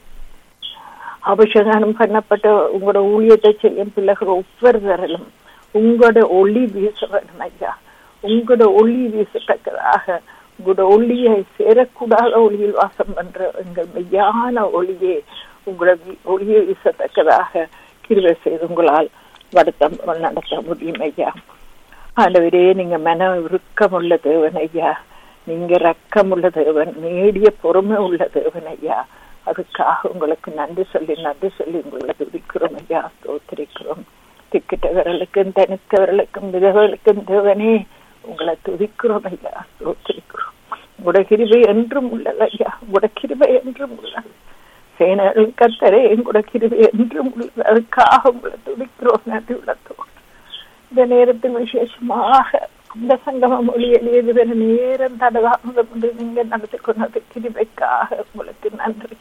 அபிஷேகம் பண்ணப்பட்ட உங்களோட ஊழியத்தை செய்யும் பிள்ளைகள் ஒவ்வொருவரிலும் உங்களோட ஒளி வீச வேண்டும் ஐயா உங்களோட ஒளி வீசத்தக்கதாக உங்களோட ஒளியை சேரக்கூடாத ஒளியில் வாசம் பண்ற எங்கள் மெய்யான ஒளியே உங்களோட வீ- ஒளியை வீசத்தக்கதாக கிருவை செய்து உங்களால் நடத்த நடத்த முடியும் ஐயா ஆண்டவரே நீங்க மன உருக்கமுள்ள தேவன் ஐயா நீங்க ரக்கமுள்ள தேவன் நீடிய பொறுமை உள்ள தேவன் ஐயா அதுக்காக உங்களுக்கு நன்றி சொல்லி நன்றி சொல்லி உங்களை துதிக்கிறோம் ஐயா ஸ்தோத்திரிக்கிறோம் திக்கிட்டவர்களுக்கும் தனித்தவர்களுக்கும் விதவர்களுக்கும் தேவனே உங்களை துதிக்கிறோம் ஐயா ஸ்தோத்திரிக்கிறோம் உங்களோட கிருபை என்றும் உள்ளது ஐயா உங்களோட கிருபை என்றும் உள்ளது சேனர்கள் கத்தரே எங்களோட கிருபை என்றும் உள்ளது அதுக்காக உங்களை துதிக்கிறோம் நன்றி உள்ளத்தோடு இந்த நேரத்தில் விசேஷமாக இந்த சங்கம மொழியில் இதுவரை நேரம் தடவாமல் கொண்டு நீங்க நடத்தி கொண்டது கிருபைக்காக உங்களுக்கு நன்றி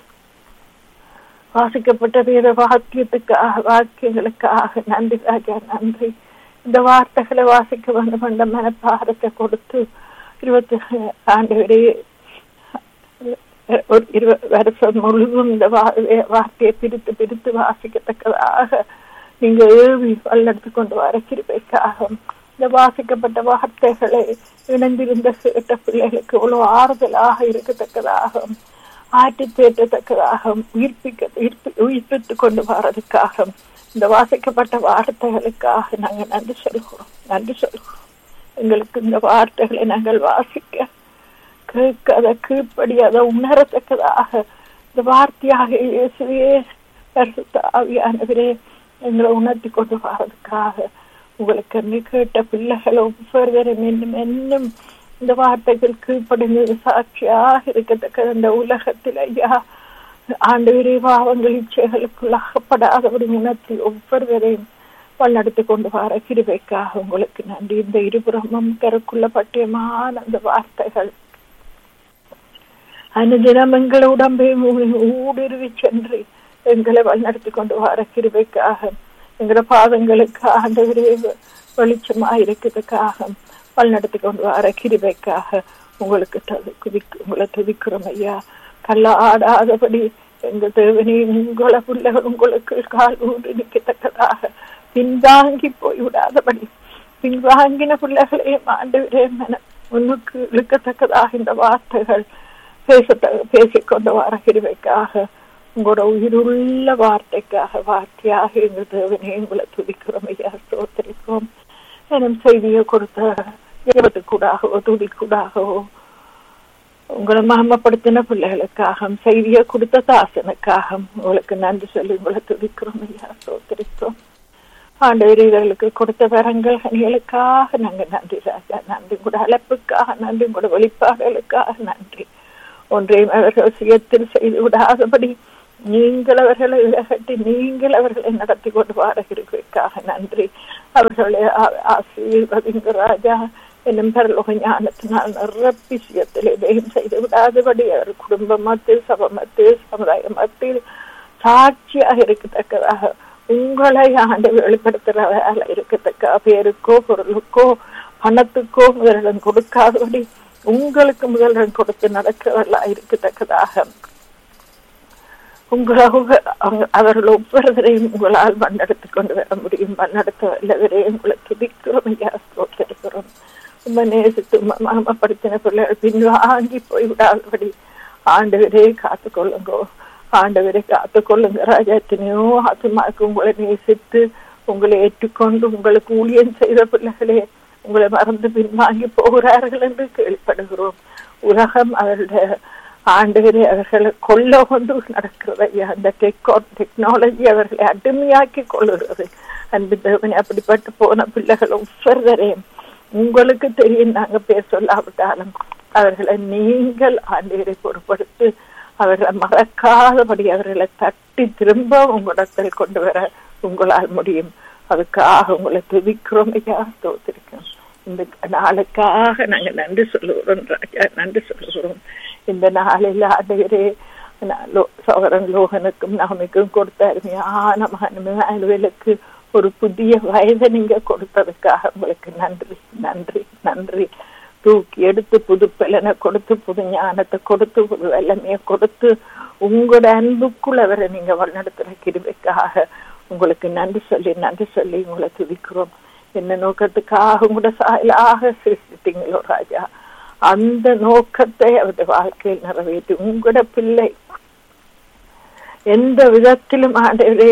வாசிக்கப்பட்ட வேத வாக்கியத்துக்காக வாக்கியங்களுக்காக நன்றி ராஜா நன்றி இந்த வார்த்தைகளை வாசிக்க வேண்டும் என்ற மனப்பாரத்தை கொடுத்து இருபத்தி ஆண்டு வரையே ஒரு இருபது வருஷம் முழுவதும் இந்த வா- வார்த்தையை பிரித்து பிரித்து வாசிக்கத்தக்கதாக நீங்க ஏவி வல்லெடுத்து கொண்டு வர கிருபைக்காக இந்த வாசிக்கப்பட்ட வார்த்தைகளை இணைந்திருந்த கேட்ட பிள்ளைகளுக்கு இவ்வளவு ஆறுதலாக இருக்கத்தக்கதாக ஆற்றி தேற்றத்தக்கதாக உயிர்ப்பிக்க உயிர்ப்பி உயிர்ப்பித்துக் கொண்டு வர்றதுக்காக இந்த வாசிக்கப்பட்ட வார்த்தைகளுக்காக நாங்கள் நன்றி சொல்கிறோம் நன்றி சொல்கிறோம் எங்களுக்கு இந்த வார்த்தைகளை நாங்கள் வாசிக்க கேட்க அதை கீழ்ப்படி அதை உணரத்தக்கதாக இந்த வார்த்தையாக இயேசுவே பரிசுத்த ஆவியானவரே எங்களை உணர்த்தி கொண்டு வர்றதுக்காக உங்களுக்கு அன்னை கேட்ட பிள்ளைகள் ஒவ்வொருவரும் இன்னும் இன்னும் இந்த வார்த்தைகள் கீழ்ப்படிந்து சாட்சியாக இருக்கத்தக்க இந்த உலகத்தில் ஐயா ஆண்டு பாவங்கள் இச்சைகளுக்குள்ளாகப்படாதபடி உணர்த்தி ஒவ்வொருவரையும் வழிநடத்தி கொண்டு வர கிருபைக்காக உங்களுக்கு நன்றி இந்த இருபுறமும் கருக்குள்ள பட்டியமான அந்த வார்த்தைகள் அனுதினம் எங்களை உடம்பை ஊ- ஊடுருவி சென்று எங்களை வழிநடத்தி கொண்டு வர கிருபைக்காக எங்களோட பாதங்களுக்கு ஆண்டவரே வெ- வெளிச்சமா இருக்கிறதுக்காக வழிநடத்தி கொண்டு வர கிருபைக்காக உங்களுக்கு தது- குதிக்கு உங்களை துதிக்கிறோம் ஐயா கல்லாடாதபடி எங்க தேவனே உங்களை பிள்ளைகள் உங்களுக்கு கால் ஊன்றி நிற்கத்தக்கதாக பின்தாங்கி போய் விடாதபடி பின்வாங்கின பிள்ளைகளையும் ஆண்டவரே மன முன்னுக்கு இழுக்கத்தக்கதாக இந்த வார்த்தைகள் பேசத்த பேசிக்கொண்டு வர கிருபைக்காக உங்களோட உயிருள்ள வார்த்தைக்காக வார்த்தையாக எங்கள் தேவனே உங்களை துதிக்கிறோம் ஐயா ஸ்தோத்திரிக்கிறோம் எனும் செய்தியை கொடுத்த ஜெபத்துக்கூடாகவோ துதிக்கூடாகவோ உங்களை மகமப்படுத்தின பிள்ளைகளுக்காக செய்தியை கொடுத்த தாசனுக்காக உங்களுக்கு நன்றி சொல்லி உங்களை துதிக்கிறோம் ஐயா சோத்திரிக்கிறோம் ஆண்டவர் இவர்களுக்கு கொடுத்த வரங்கள் அணிகளுக்காக நாங்க நன்றி ராஜா நன்றி கூட அழைப்புக்காக நன்றி கூட வெளிப்பாடுகளுக்காக நன்றி ஒன்றையும் அவர்கள் சுயத்தில் செய்து விடாதபடி நீங்கள் அவர்களை விலகட்டி நீங்கள் அவர்களை நடத்தி கொண்டு வாரகிறதுக்காக நன்றி அவர்களை ஆ- ஆசீர்வதிங்க ராஜா என்னும் பரலோக ஞானத்தினால் நிரப்பி சுயத்தில் எதையும் செய்து விடாதபடி அவர் குடும்ப மத்தியில் சபை மத்தியில் சமுதாய மத்தியில் சாட்சியாக இருக்கத்தக்கதாக உங்களை ஆண்டு வெளிப்படுத்துற வேலை இருக்கத்தக்க பேருக்கோ பொருளுக்கோ பணத்துக்கோ முதலிடம் கொடுக்காதபடி உங்களுக்கு முதலிடம் கொடுத்து நடக்கிறவர்களா இருக்கத்தக்கதாக உங்களை அவர்கள் ஒவ்வொருவரையும் உங்களால் வண்ணெடுத்து கொண்டு வர முடியும் வண்ணெடுத்த வல்லவரையும் உங்களை துதிக்கிறோம் ஐயா ஸ்தோத்திரிக்கிறோம் உண்மை நேசித்து மகமப்படுத்தின பிள்ளைகள் பின்வாங்கி போய்விடாதபடி ஆண்டவரே காத்துக்கொள்ளுங்கோ ஆண்டவரை காத்துக்கொள்ளுங்க ராஜா எத்தனையோ ஆத்மாக்கு உங்களை நேசித்து உங்களை ஏற்றுக்கொண்டு உங்களுக்கு ஊழியம் செய்த பிள்ளைகளே உங்களை மறந்து பின்வாங்கி போகிறார்கள் என்று கேள்விப்படுகிறோம் உலகம் அவருடைய ஆண்டவரே அவர்களை கொல்ல கொண்டு நடக்கிறது ஐயா அந்த டெக்கோ டெக்னாலஜி அவர்களை அடிமையாக்கி கொள்ளுகிறது அன்பு தேவனே அப்படிப்பட்டு போன பிள்ளைகள் ஒவ்வொருவரையும் உங்களுக்கு தெரியும் நாங்க பேர் சொல்லாவிட்டாலும் அவர்களை நீங்கள் ஆண்டவரை பொறுப்படுத்து அவர்களை மறக்காதபடி அவர்களை தட்டி திரும்ப உங்களிடத்தில் கொண்டு வர உங்களால் முடியும் அதுக்காக உங்களை துதிக்கிறோம் ஐயா தோத்திருக்கோம் இந்த நாளுக்காக நாங்க நன்றி சொல்லுகிறோம் ராஜா நன்றி சொல்லுகிறோம் இந்த நாளில் ஆண்டவரே சோகரன் லோகனுக்கும் நகமைக்கும் கொடுத்த அருமையான மகனுக்கு ஒரு புதிய வயதை நீங்க கொடுத்ததுக்காக உங்களுக்கு நன்றி நன்றி நன்றி தூக்கி எடுத்து புது பலனை கொடுத்து புது ஞானத்தை கொடுத்து புது வெள்ளமையை கொடுத்து உங்களோட அன்புக்குள் அவரை நீங்க வழிநடத்துற கிருபைக்காக உங்களுக்கு நன்றி சொல்லி நன்றி சொல்லி உங்களை துதிக்கிறோம் என்ன நோக்கத்துக்காக உங்களோட சாயலாக சிருஷ்டித்தீங்களோ ராஜா அந்த நோக்கத்தை அவருடைய வாழ்க்கையில் நிறைவேற்றி உங்களோட பிள்ளை எந்த விதத்திலும் ஆண்டவரே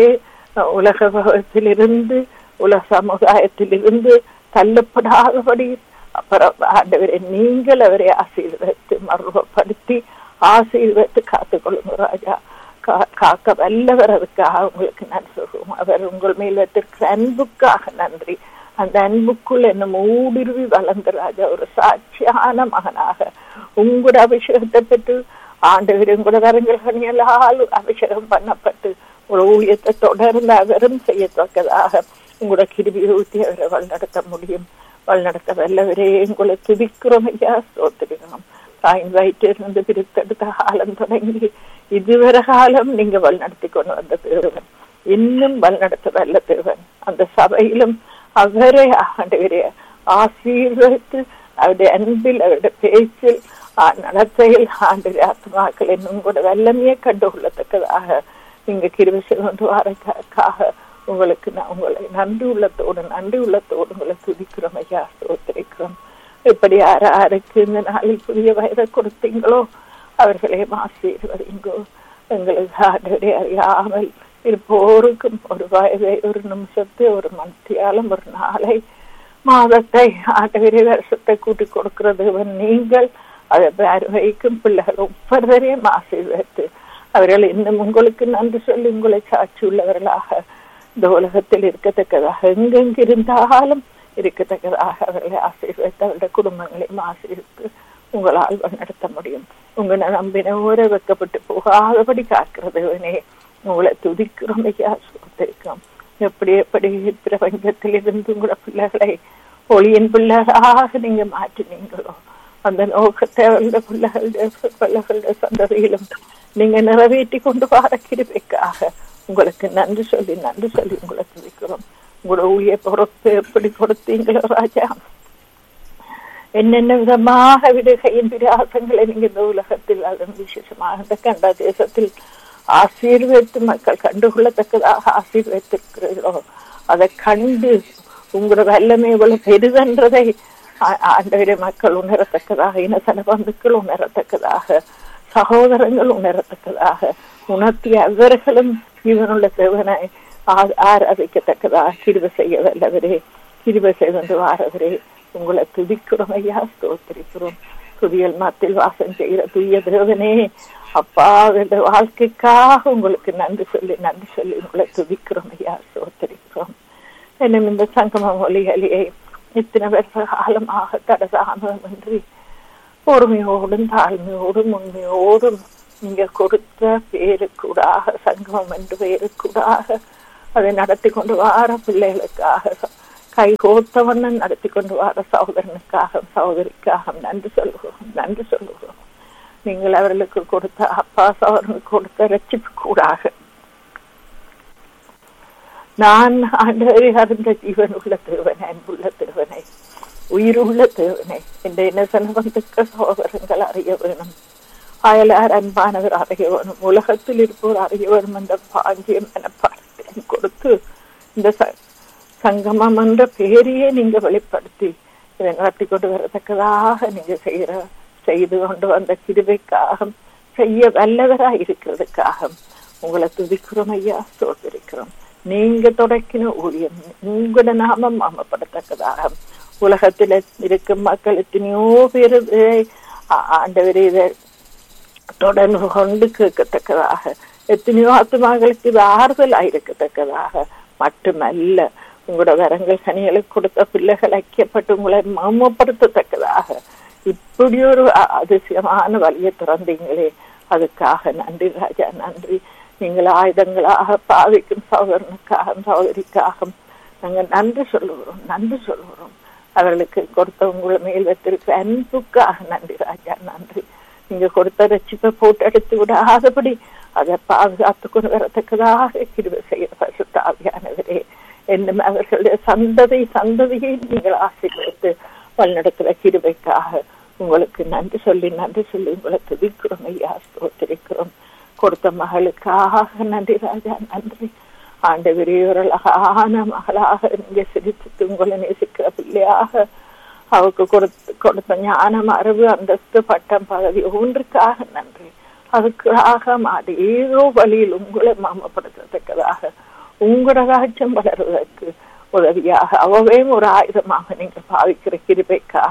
உலக இருந்து உலக சமுதாயத்திலிருந்து தள்ளப்படாதபடி அப்புறம் ஆண்டவரை நீங்கள் அவரை ஆசீர்வதித்து மறுபடுத்தி ஆசீர்வதித்து காத்துக்கொள்ளுங்க ராஜா காக்க வல்லவர் அதுக்காக உங்களுக்கு நன்றி சொல்லுவோம் அவர் உங்கள் மேல் வைத்திருக்கிற அன்புக்காக நன்றி அந்த அன்புக்குள் என்ன ஊடுருவி வளர்ந்த ராஜா ஒரு சாட்சியான மகனாக உங்களோட அபிஷேகத்தை பெற்று ஆண்டவர் உங்களோட வரங்களால் அபிஷேகம் பண்ணப்பட்டு ஒரு ஊழியத்தை தொடர்ந்து அவரும் செய்யத்தக்கதாக உங்களோட கிருபியை ஊற்றி அவரை வழிநடத்த முடியும் வழிநடத்த வல்லவரே உங்களை துதிக்கிறோம் ஐயா சோத்திருக்கிறோம் தாயின் வயிற்றிலிருந்து பிரித்தெடுத்த காலம் தொடங்கி இதுவரை காலம் நீங்க வழிநடத்தி கொண்டு வந்த தேவன் இன்னும் வழிநடத்த வல்ல தேவன் அந்த சபையிலும் அவரை ஆண்டவரே ஆசீர்வதித்து அவருடைய அன்பில் அவருடைய பேச்சில் நடத்தையில் ஆண்டு ஆத்மாக்கள் இன்னும் கூட வல்லமையை கண்டு கொள்ளத்தக்கதாக நீங்க கிருவி கொண்டு வரக்காக உங்களுக்கு நான் உங்களை நன்றி உள்ளத்தோடு நன்றி உள்ளத்தோடு உங்களை துதிக்கிறோம் ஐயா சோத்திரிக்கிறோம் எப்படி யார் யாருக்கு இந்த நாளில் புதிய வயதை கொடுத்தீங்களோ அவர்களே ஆசீர்வதிங்கோ எங்களுக்கு ஆண்டவரை அறியாமல் இருப்போருக்கும் ஒரு வயதை ஒரு நிமிஷத்தை ஒரு மத்தியாலும் ஒரு நாளை மாதத்தை ஆண்டவரை வருஷத்தை கூட்டி கொடுக்கிறது நீங்கள் அதை வைக்கும் பிள்ளைகள் ஒவ்வொருவரையும் ஆசீர்வதித்து அவர்கள் இன்னும் உங்களுக்கு நன்றி சொல்லி உங்களை சாட்சி உள்ளவர்களாக இந்த உலகத்தில் இருக்கத்தக்கதாக எங்கெங்கு இருந்தாலும் இருக்கத்தக்கதாக அவர்களை ஆசீர்வதித்து அவருடைய குடும்பங்களையும் ஆசீர்வித்து உங்களால் நடத்த முடியும் உங்களை நம்பின ஊற வைக்கப்பட்டு போகாதபடி காக்கிறதுவனே உங்களை துதிக்கிறோம் ஐயா சுத்திருக்கோம் எப்படி எப்படி பிரபஞ்சத்தில் இருந்து உங்களோட பிள்ளைகளை ஒளியின் பிள்ளைகளாக நீங்க மாற்றினீங்களோ அந்த நோக்கத்தை அவருடைய பிள்ளைகளுடைய பிள்ளைகளுடைய சந்ததியிலும் நீங்க நிறைவேற்றி கொண்டு வர கிருபைக்காக உங்களுக்கு நன்றி சொல்லி நன்றி சொல்லி உங்களை துதிக்கிறோம் உங்களோட ஊழிய பொறுப்பு எப்படி கொடுத்தீங்களோ ராஜா என்னென்ன விதமாக விடுகையின் பிராசங்களை நீங்க இந்த உலகத்தில் அதன் விசேஷமாக இந்த கண்ட தேசத்தில் ஆசீர்வதித்து மக்கள் கண்டுகொள்ளத்தக்கதாக ஆசீர்வதித்திருக்கிறீர்களோ அதை கண்டு உங்களோட வல்லமை இவ்வளவு பெரிதென்றதை ஆ- ஆண்டவரே மக்கள் உணரத்தக்கதாக இன சனபந்துக்கள் உணரத்தக்கதாக சகோதரங்கள் உணரத்தக்கதாக உணர்த்திய அவர்களும் இவனுள்ள தேவனை ஆ- ஆராதிக்கத்தக்கதாக கிருப செய்ய வல்லவரே கிருப செய்து வாரவரே உங்களை துதிக்கிறோம் ஐயா ஸ்தோத்திரிக்கிறோம் துதியல் மத்தில் வாசம் செய்கிற தூய தேவனே அப்பா இந்த வாழ்க்கைக்காக உங்களுக்கு நன்றி சொல்லி நன்றி சொல்லி உங்களை துதிக்கிறோம் ஐயா ஸ்தோத்திரிக்கிறோம் என்னும் இந்த சங்கம மொழிகளையே இத்தனை வருஷ காலமாக தடதானமின்றி பொறுமையோடும் தாழ்மையோடும் உண்மையோடும் நீங்க கொடுத்த பேருக்கூடாக சங்கமம் என்று பேருக்கூடாக அதை நடத்தி கொண்டு வார பிள்ளைகளுக்காக கை கோத்தவண்ணன் நடத்தி கொண்டு வர சகோதரனுக்காக சகோதரிக்காக நன்றி சொல்லுகிறோம் நன்றி சொல்லுகிறோம் நீங்கள் அவர்களுக்கு கொடுத்த அப்பா சகோதரனுக்கு கொடுத்த ரட்சிப்பு கூடாக நான் ஆண்டவரை அறிந்த ஜீவன் உள்ள தேவனை அன்புள்ள தேவனை உயிருள்ள தேவனை இந்த இனசனவந்துக்க சகோதரங்கள் அறிய வேணும் அயலார் அன்பானவர் அறிய வேணும் உலகத்தில் இருப்போர் அறிய வேணும் என்ற பாஞ்சிய மனப்பாடத்தை கொடுத்து இந்த ச- சங்கமம் என்ற பேரையே நீங்க வெளிப்படுத்தி இதை நடத்தி கொண்டு வரத்தக்கதாக நீங்க செய்யற செய்து கொண்டு வந்த கிருபைக்காக செய்ய வல்லவராய் இருக்கிறதுக்காக உங்களை துதிக்கிறோம் ஐயா சோதரிக்கிறோம் நீங்க தொடக்கின ஊழியம் உங்களோட நாமம் மாமப்படத்தக்கதாக உலகத்துல இருக்கும் மக்கள் எத்தனையோ பேர் ஆண்டவரே இதை தொடர்ந்து கொண்டு கேட்கத்தக்கதாக எத்தனையோ ஆத்மாக்களுக்கு இது ஆறுதலாக இருக்கத்தக்கதாக மட்டுமல்ல உங்களோட வரங்கள் கனிகளுக்கு கொடுத்த பிள்ளைகள் ஐக்கியப்பட்டு உங்களை மமப்படுத்தத்தக்கதாக இப்படி ஒரு அ- அதிசயமான வழியை திறந்தீங்களே அதுக்காக நன்றி ராஜா நன்றி நீங்கள் ஆயுதங்களாக பாவிக்கும் சகோதரனுக்காக சகோதரிக்காக நாங்கள் நன்றி சொல்லுகிறோம் நன்றி சொல்லுகிறோம் அவர்களுக்கு கொடுத்த உங்களை மேல் வைத்திருக்க அன்புக்காக நன்றி ராஜா நன்றி நீங்க கொடுத்த ரட்சிப்பை போட்டு எடுத்து விடாதபடி அதை பாதுகாத்து கொண்டு வரத்தக்கதாக கிருபை செய்ய பரிசுத்தாவியானவரே என்னும் அவர்களுடைய சந்ததி சந்ததியை நீங்கள் ஆசீர்வதித்து வழிநடத்துகிற கிருபைக்காக உங்களுக்கு நன்றி சொல்லி நன்றி சொல்லி உங்களை துதிக்கிறோம் ஐயா ஸ்தோத்திரிக்கிறோம் கொடுத்த மகளுக்காக நன்றி ராஜா நன்றி ஆண்டவரே ஒரு அழகான மகளாக நீங்க சிரித்து உங்களை நேசிக்கிற பிள்ளையாக அவருக்கு கொடுத்த கொடுத்த ஞானம் அறிவு அந்தஸ்து பட்டம் பதவி ஒன்றுக்காக நன்றி அதுக்காக மாடி ஏதோ வழியில் உங்களை மாமப்படுத்தத்தக்கதாக உங்களோட ராஜ்யம் வளர்வதற்கு உதவியாக அவவே ஒரு ஆயுதமாக நீங்க பாவிக்கிற கிருபைக்காக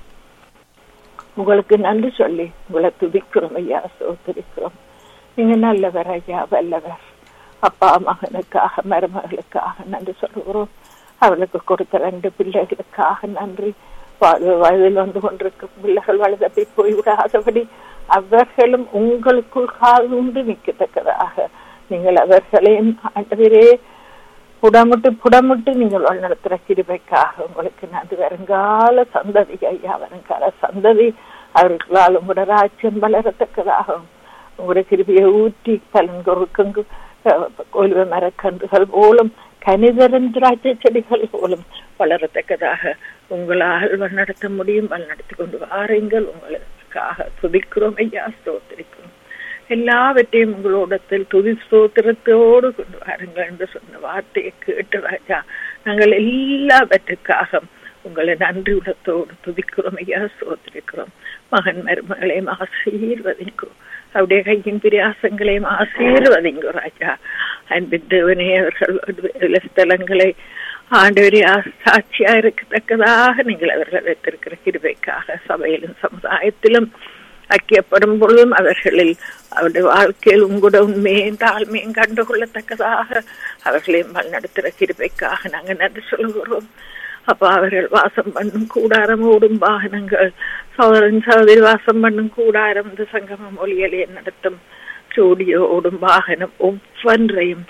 உங்களுக்கு நன்றி சொல்லி உங்களை துதிக்கிறோம் ஐயா சோதரிக்கிறோம் நீங்க நல்லவர் ஐயா வல்லவர் அப்பா மகனுக்காக மருமகளுக்காக நன்றி சொல்லுகிறோம் அவளுக்கு கொடுத்த ரெண்டு பிள்ளைகளுக்காக நன்றி வாழ்வு வயதில் வந்து கொண்டிருக்கும் பிள்ளைகள் வலுதப்பி போய்விடாதபடி அவர்களும் உங்களுக்குள் கால் உண்டு நிற்கத்தக்கதாக நீங்கள் அவர்களையும் ஆண்டவரே புடமுட்டு புடமுட்டு நீங்கள் வழிநடத்துகிற கிருபைக்காக உங்களுக்கு நன்றி வருங்கால சந்ததி ஐயா வருங்கால சந்ததி அவர்களால் உங்களோட ராஜ்யம் வளரத்தக்கதாகவும் உங்களுடைய கிருபியை ஊற்றி பலன் கொடுக்குங்கு கொலுவ மரக்கன்றுகள் போலும் கனிதரன் திராட்சை செடிகள் போலும் வளரத்தக்கதாக உங்களால் வழிநடத்த முடியும் வழிநடத்தி கொண்டு வாருங்கள் உங்களுக்காக துதிக்கிறோம் ஐயா ஸ்தோத்திரிக்கிறோம் எல்லாவற்றையும் உங்களோடத்தில் துதி ஸ்தோத்திரத்தோடு கொண்டு வாருங்கள் என்று சொன்ன வார்த்தையை கேட்டு ராஜா நாங்கள் எல்லாவற்றுக்காக உங்களை நன்றி உள்ளத்தோடு துதிக்கிறோம் ஐயா ஸ்தோத்திரிக்கிறோம் மகன் மருமகளையும் ஆசீர்வதிங்கோ அவருடைய கையின் பிரியாசங்களையும் ஆசீர்வதிங்கோ ராஜா அன்பின் தேவனே அவர்கள் ஸ்தலங்களை ஆண்டவரே சாட்சியா இருக்கத்தக்கதாக நீங்கள் அவர்கள் வைத்திருக்கிற கிருபைக்காக சபையிலும் சமுதாயத்திலும் ஐக்கியப்படும் பொழுதும் அவர்களில் அவருடைய வாழ்க்கையில் உங்களோட உண்மையும் தாழ்மையும் கண்டுகொள்ளத்தக்கதாக அவர்களையும் வழிநடத்துகிற கிருபைக்காக நாங்கள் நன்றி சொல்கிறோம் அப்ப அவர்கள் வாசம் பண்ணும் கூடாரம் ஓடும் வாகனங்கள் சோதரன் சோதரி வாசம் பண்ணும் கூடாரம் இந்த சங்கமம் ஒலியலையை நடத்தும் ஸ்டூடியோ ஓடும் வாகனம் ஒவ்வொன்றையும்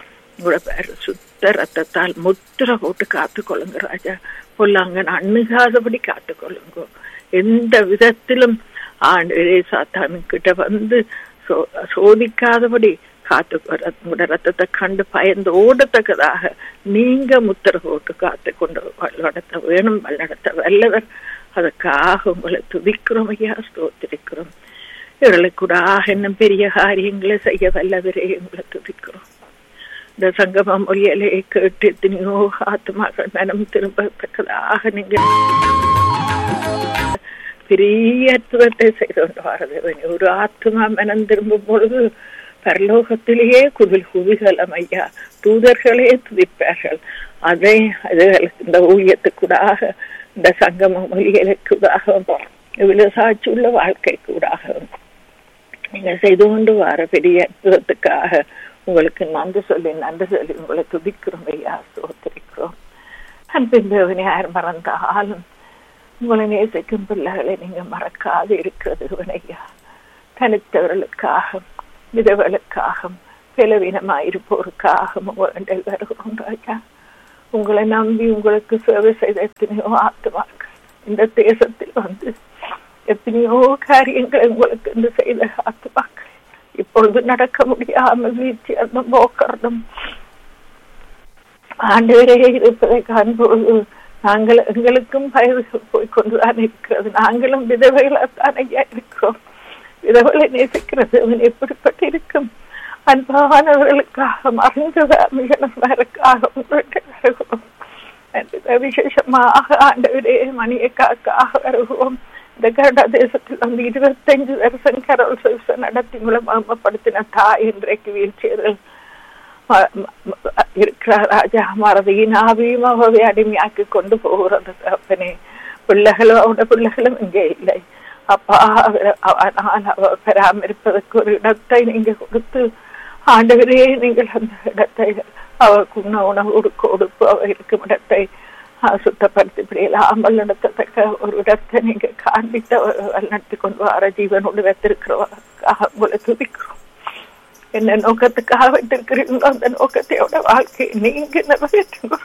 சுத்த ரத்தத்தால் முத்திர போட்டு காத்துக்கொள்ளுங்க ராஜா பொல்லாங்கன் அண்ணுகாதபடி காத்துக்கொள்ளுங்க எந்த விதத்திலும் ஆண்டு சாத்தானுக்கிட்ட வந்து சோதிக்காதபடி காத்து உங்களோட ரத்தத்தை கண்டு பயந்து ஓடத்தக்கதாக நீங்க முத்திர போட்டு காத்து கொண்டு நடத்த வேணும் நடத்த வல்லவர் அதுக்காக உங்களை துதிக்கிறோம் ஐயா ஸ்தோத்திரிக்கிறோம் இவர்களுக்கு கூட இன்னும் பெரிய காரியங்களை செய்ய வல்லவரே உங்களை துதிக்கிறோம் இந்த சங்கமம் மொழியலை கேட்டு எத்தனையோ ஆத்மாக்கள் மனம் திரும்பத்தக்கதாக நீங்கள் பெரிய அற்புதத்தை செய்து கொண்டு வாரது ஒரு ஆத்மா மனம் திரும்பும் பொழுது பரலோகத்திலேயே குவில் குவிகலம் ஐயா தூதர்களே துதிப்பார்கள் அதை அதுகளுக்கு இந்த ஊழியத்துக்கூடாக இந்த சங்கம மொழிகளுக்கூடாக இவ்வளவு சாட்சியுள்ள வாழ்க்கை கூடாக நீங்க செய்து கொண்டு வர பெரிய அற்புதத்துக்காக உங்களுக்கு நன்றி சொல்லி நன்றி சொல்லி உங்களை துதிக்கிறோம் ஐயா சோத்திருக்கிறோம் அன்பின் தேவனை யார் மறந்தாலும் உங்களை நேசிக்கும் பிள்ளைகளை நீங்க மறக்காது இருக்கிறது ஐயா தனித்தவர்களுக்காக விதவர்களுக்காக பலவீனமாயிருப்போருக்காக உங்களிடம் வருகிறோம் ராஜா உங்களை நம்பி உங்களுக்கு சேவை செய்த எத்தனையோ ஆத்துமாக்கள் இந்த தேசத்தில் வந்து எத்தனையோ காரியங்களை உங்களுக்கு இந்த செய்த ஆத்துமாக்கள் இப்பொழுது நடக்க முடியாமல் வீழ்ச்சி அந்த போக்குறதும் ஆண்டவரே இருப்பதை காண்போது நாங்கள் எங்களுக்கும் வயது போய் கொண்டுதான் இருக்கிறது நாங்களும் விதவைகளாத்தான் ஐயா இருக்கிறோம் விதவளை நேசிக்கிறது அவன் எப்படிப்பட்டு இருக்கும் அன்பானவர்களுக்காக மறைந்தவர்களுக்காக வருகிறோம் விசேஷமாக ஆண்டவரே மணியக்காக்காக வருகிறோம் இந்த கனடா தேசத்தில் வந்து இருபத்தஞ்சு வருஷம் கரோல் சிகிச்சை நடத்தி மூலமாமப்படுத்தின தாய் இன்றைக்கு வீழ்ச்சியர்கள் இருக்கிறார் ராஜா மறதியின் ஆவியும் அவவை அடிமையாக்கி கொண்டு போகிறது அப்பனே பிள்ளைகளும் அவருடைய பிள்ளைகளும் இங்கே இல்லை அப்பா ஆனால் அவர் பராமரிப்பதற்கு ஒரு இடத்தை நீங்க கொடுத்து ஆண்டவரே நீங்கள் அந்த இடத்தை அவருக்கு உண்ண உணவு கொடுப்பு அவர் இருக்கும் இடத்தை சுத்தப்படுத்தி இப்படி இல்லாமல் நடத்தத்தக்க ஒரு இடத்தை நீங்க காண்பித்து நடத்தி கொண்டு வர ஜீவனோடு வைத்திருக்கிறவர்களுக்காக உங்களை துதிக்கிறோம் என்ன நோக்கத்துக்காக வைத்திருக்கிறீங்களோ அந்த நோக்கத்தையோட வாழ்க்கையை நீங்க நிறைவேற்றுங்க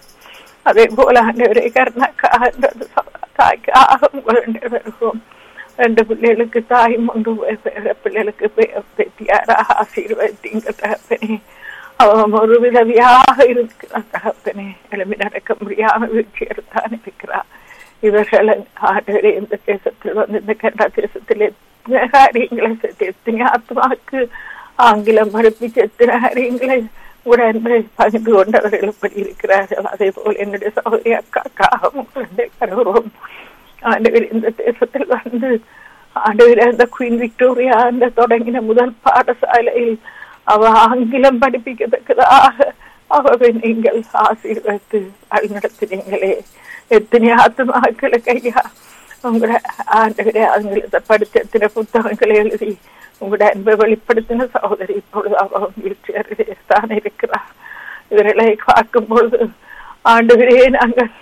அதே போல ஆண்டவரே கருணாக்காக தாய்க்காக உங்களுடைய வருவோம் ரெண்டு பிள்ளைகளுக்கு தாயும் ஒன்று பிள்ளைகளுக்கு பேத்தியாராக ஆசீர்வதிங்க தகப்பனே அவன் ஒரு விதவியாக இருக்கிறார் தகப்பனே எழுப்பி நடக்க முடியாமல் வீழ்ச்சி எடுத்தான் இருக்கிறார் இவர்கள் ஆண்டவரே இந்த தேசத்தில் வந்து இந்த கனடா தேசத்தில் எத்தனை காரியங்களை எத்தனை ஆத்மாக்கு ஆங்கிலம் மறுப்பிச்சு எத்தனை காரியங்களை உடனே பகிர்ந்து கொண்டவர்கள் இப்படி இருக்கிறார்கள் அதே போல் என்னுடைய சகோதரி அக்காக்காக உங்களுடைய கருவம் ஆண்டவர் இந்த தேசத்தில் வந்து ஆண்டவர் அந்த குயின் விக்டோரியா அந்த தொடங்கின முதல் பாடசாலையில் அவ ஆங்கிலம் படிப்பிக்கத்தக்கதாக அவரை நீங்கள் ஆசீர்வதித்து வழிநடத்தினீங்களே எத்தனை ஆத்மாக்களுக்கு ஐயா உங்களோட ஆண்டவரே அவங்களை படித்த எத்தனை புத்தகங்களை எழுதி உங்களோட அன்பை வெளிப்படுத்தின சகோதரி இப்பொழுது அவன் வீழ்ச்சியறிலே தான் இருக்கிறார் இவர்களை பார்க்கும் பொழுது ஆண்டவரே நாங்கள்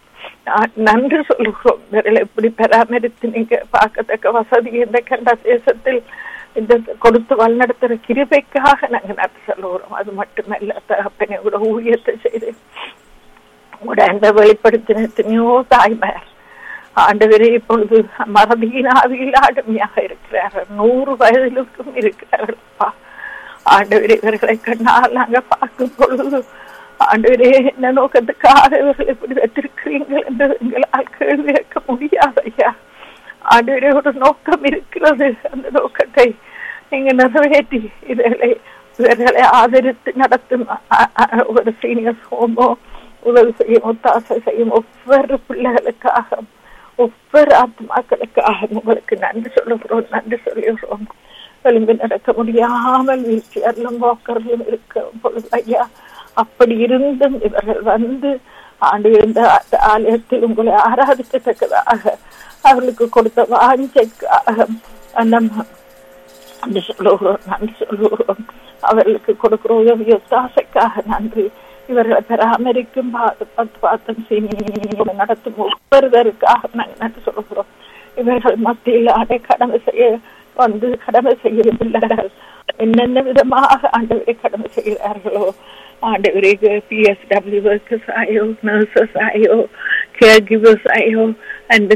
நன்றி சொல்லுகிறோம் இவர்களை எப்படி பராமரித்து நீங்க பார்க்கத்தக்க வசதி இந்த கண்ட தேசத்தில் இந்த கொடுத்து வழிநடத்துற கிருபைக்காக நாங்க நன்றி சொல்லுகிறோம் அது மட்டுமல்ல தகப்பனை கூட ஊழியத்தை செய்து உங்களோட அன்பை வெளிப்படுத்தின எத்தனையோ தாய்மார் ஆண்டவரே இப்பொழுது மறதியின் ஆவியில் ஆளுமையாக இருக்கிறார்கள் நூறு வயதிலுக்கும் இருக்கிறார்கள் அப்பா ஆண்டவரே இவர்களை கண்ணால் நாங்க பார்க்கும் பொழுது ஆண்டவரே என்ன நோக்கத்துக்காக இவர்கள் இப்படி வைத்திருக்கிறீர்கள் என்று எங்களால் கேள்வி கேட்க முடியாது ஐயா ஆண்டவரே ஒரு நோக்கம் இருக்கிறது அந்த நோக்கத்தை நீங்க நிறைவேற்றி இவர்களை இவர்களை ஆதரித்து நடத்தும் ஒரு சீனியர் ஹோமோ உதவி செய்யும் ஒத்தாசை செய்யும் ஒவ்வொரு பிள்ளைகளுக்காக ஒவ்வொரு ஆத்மாக்களுக்காக உங்களுக்கு நன்றி சொல்லுகிறோம் நன்றி சொல்லுகிறோம் எழும்பி நடக்க முடியாமல் வீழ்ச்சி எல்லாம் போக்கர்களும் இருக்க பொழுது ஐயா அப்படி இருந்தும் இவர்கள் வந்து ஆண்டு இருந்த ஆலயத்தில் உங்களை ஆராதிக்கத்தக்கதாக அவர்களுக்கு கொடுத்த வாஞ்சைக்காக நம்ம நன்றி சொல்லுகிறோம் நன்றி சொல்லுகிறோம் அவர்களுக்கு கொடுக்கிற உதவி ஒத்தாசைக்காக நன்றி இவர்களை பராமரிக்கும் பாத்தம் நடத்தும் ஒவ்வொருவருக்காக நாங்கள் நன்றி சொல்லுகிறோம் இவர்கள் மத்தியில் அடை கடமை செய்ய வந்து கடமை செய்ய பிள்ளைகள் என்னென்ன விதமாக ஆண்டவரை கடமை செய்கிறார்களோ ஆண்டவரே பிஎஸ்டபிள்யூ ஒர்க்கர்ஸ் ஆயோ நர்சஸ் ஆயோ கேர் கிவர்ஸ் ஆயோ அண்ட்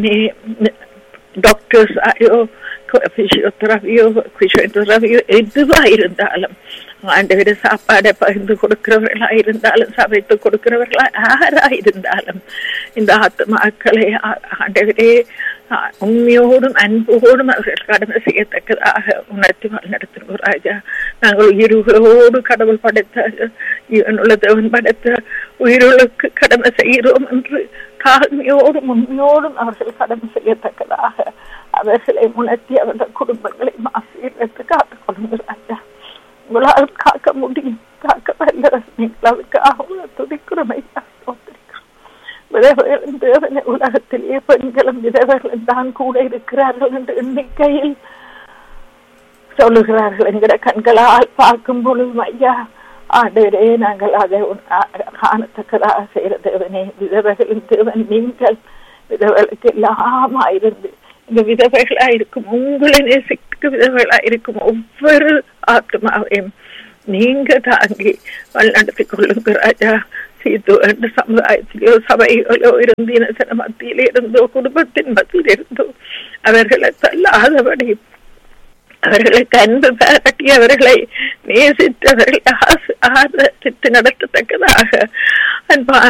டாக்டர்ஸ் ஆயோ பிசியோதெரபியோ பிசியோதெரபியோ எதுவா இருந்தாலும் ஆண்டவர சாப்பாடை பகிர்ந்து கொடுக்கிறவர்களா இருந்தாலும் சமைத்து கொடுக்கிறவர்களா யாரா இருந்தாலும் இந்த ஆத்மாக்களை ஆண்டவரே ஆஹ், உண்மையோடும் அன்போடும் அவர்கள் கடமை செய்யத்தக்கதாக உணர்த்தி வழிநடத்தினோம் ராஜா நாங்கள் உயிர்களோடு கடவுள் படைத்த ஜீவனுள்ள தேவன் படைத்த உயிருளுக்கு கடமை செய்கிறோம் என்று தாழ்மையோடும் உண்மையோடும் அவர்கள் கடமை செய்யத்தக்கதாக அவர்களை உணர்த்தி அவர்கள் குடும்பங்களை ஆசீர்வதித்து காத்துக் கொள்ளுங்க ராஜா உங்களால் காக்க முடியும் காக்க வல்ல நீங்கள் அதுக்காக துதிக்கிறோம் ஐயா ஸ்தோத்திரிக்கிறோம். விதவைகளின் தேவனை உலகத்திலே பெண்களும் விதவைகளும் தான் கூட இருக்கிறார்கள் என்ற எண்ணிக்கையில் சொல்லுகிறார்கள் என்கிற கண்களால் பார்க்கும் பொழுதும் ஐயா ஆண்டவரே நாங்கள் அதை உன்- ஆ- காணத்தக்கதாக செய்கிற தேவனே விதவைகளின் தேவன் நீங்கள் விதவைகளுக்கு எல்லாமா இருந்து இந்த விதவைகளா இருக்கும் உங்களை நேசிக்க விதவைகளா இருக்கும் ஒவ்வொரு ஆத்மாவையும் நீங்க தாங்கி வழிநடத்தி கொள்ளுங்க ராஜா சீத்து என்ற சமுதாயத்திலோ சபைகளோ இருந்து இனசன மத்தியில இருந்தோ குடும்பத்தின் மத்தியில் இருந்தோ அவர்களை தள்ளாதபடி அவர்களுக்கு அன்பு பாராட்டி அவர்களை நேசித்து அவர்களை ஆசி- ஆதரித்து நடத்தத்தக்கதாக அன்பா